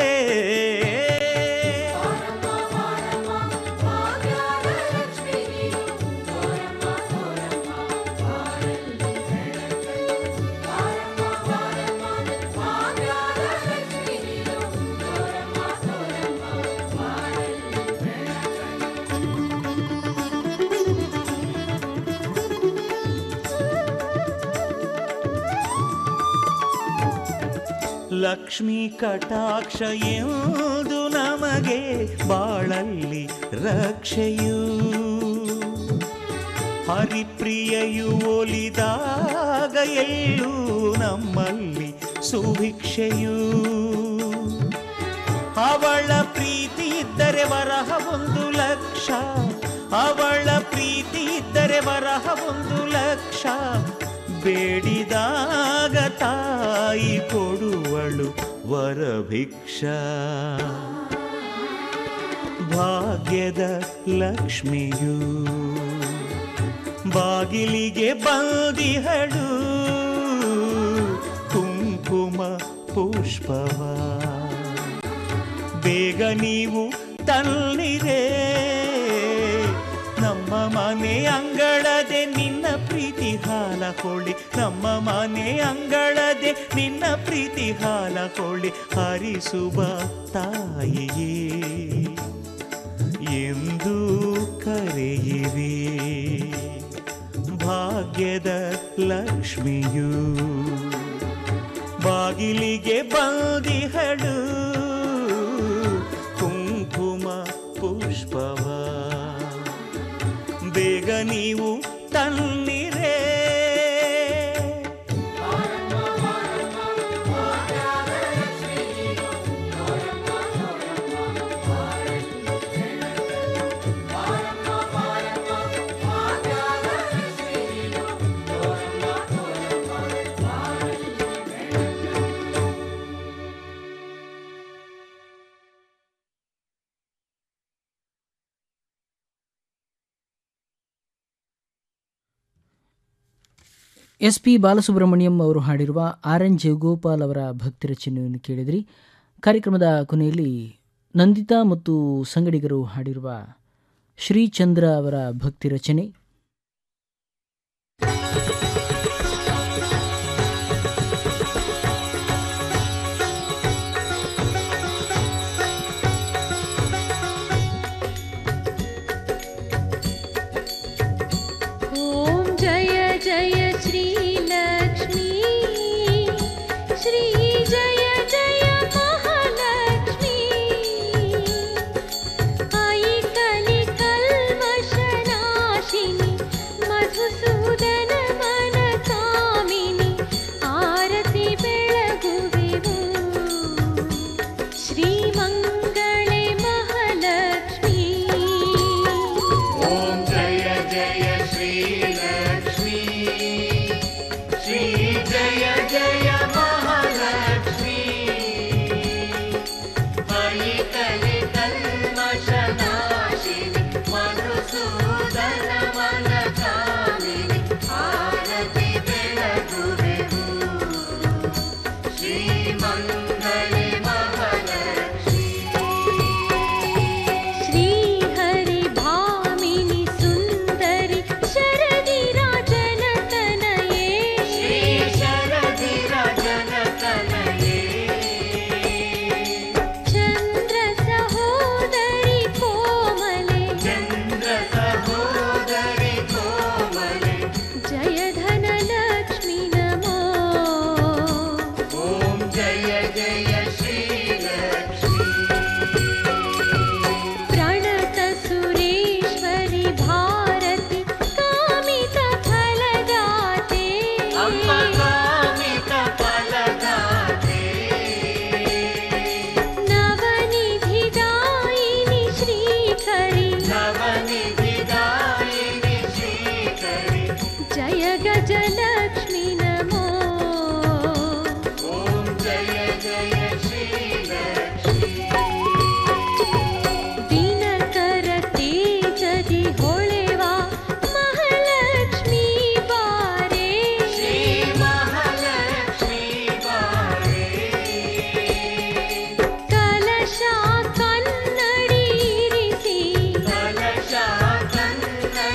ಲಕ್ಷ್ಮೀ ಕಟಾಕ್ಷ ಎಂದು ನಮಗೆ ಬಾಳಲ್ಲಿ ರಕ್ಷೆಯು ಹರಿಪ್ರಿಯೆಯು ಒಲಿದಾಗ ಎಲ್ಲೂ ನಮ್ಮಲ್ಲಿ ಸುಭಿಕ್ಷೆಯು ಅವಳ ಪ್ರೀತಿ ಇದ್ದರೆ ವರಹ ಒಂದು ಲಕ್ಷ ಅವಳ ಪ್ರೀತಿ ಇದ್ದರೆ ವರಹ ಒಂದು ಲಕ್ಷ ಬೇಡಿದಾಗ ತಾಯಿ ಕೊಡುವಳು ವರಭಿಕ್ಷ ಭಾಗ್ಯದ ಲಕ್ಷ್ಮಿಯು ಬಾಗಿಲಿಗೆ ಬಂದಿಹಳು ಕುಂಕುಮ ಪುಷ್ಪವ ಬೇಗ ನೀವು ತನ್ನಿರೇ ನಮ್ಮ ಮನೆ ಅಂಗಳದೆ ನಿನ್ನ ಪ್ರೀತಿ ಹಾಲ ಹೊಳಿ ನಮ್ಮ ಮನೆ ಅಂಗಳದೆ ನಿನ್ನ ಪ್ರೀತಿ ಹಾಲ ಹೊಳಿ ಹರಿಸುವ ತಾಯಿಯೇ ಎಂದು ಕರೆಯಿರಿ ಭಾಗ್ಯದ ಲಕ್ಷ್ಮಿಯು ಬಾಗಿಲಿಗೆ ಬಂದಿಹಳು ಕುಂಕುಮ ಪುಷ್ಪವ ಬೇಗ ನೀವು ತನ್ನಿರೇ ಎಸ್ ಪಿ ಬಾಲಸುಬ್ರಹ್ಮಣ್ಯಂ ಅವರು ಹಾಡಿರುವ ಆರ್ ಎನ್ ಜಯಗೋಪಾಲ್ ಅವರ ಭಕ್ತಿ ರಚನೆಯನ್ನು ಕೇಳಿದ್ರಿ ಕಾರ್ಯಕ್ರಮದ ಕೊನೆಯಲ್ಲಿ ನಂದಿತಾ ಮತ್ತು ಸಂಗಡಿಗರು ಹಾಡಿರುವ ಶ್ರೀಚಂದ್ರ ಅವರ ಭಕ್ತಿ ರಚನೆ ॐ जय जय श्रीलक्ष्मी श्री जय जय महालक्ष्मी आई कलिकल्मषनाशिनी जय गजलक्ष्मी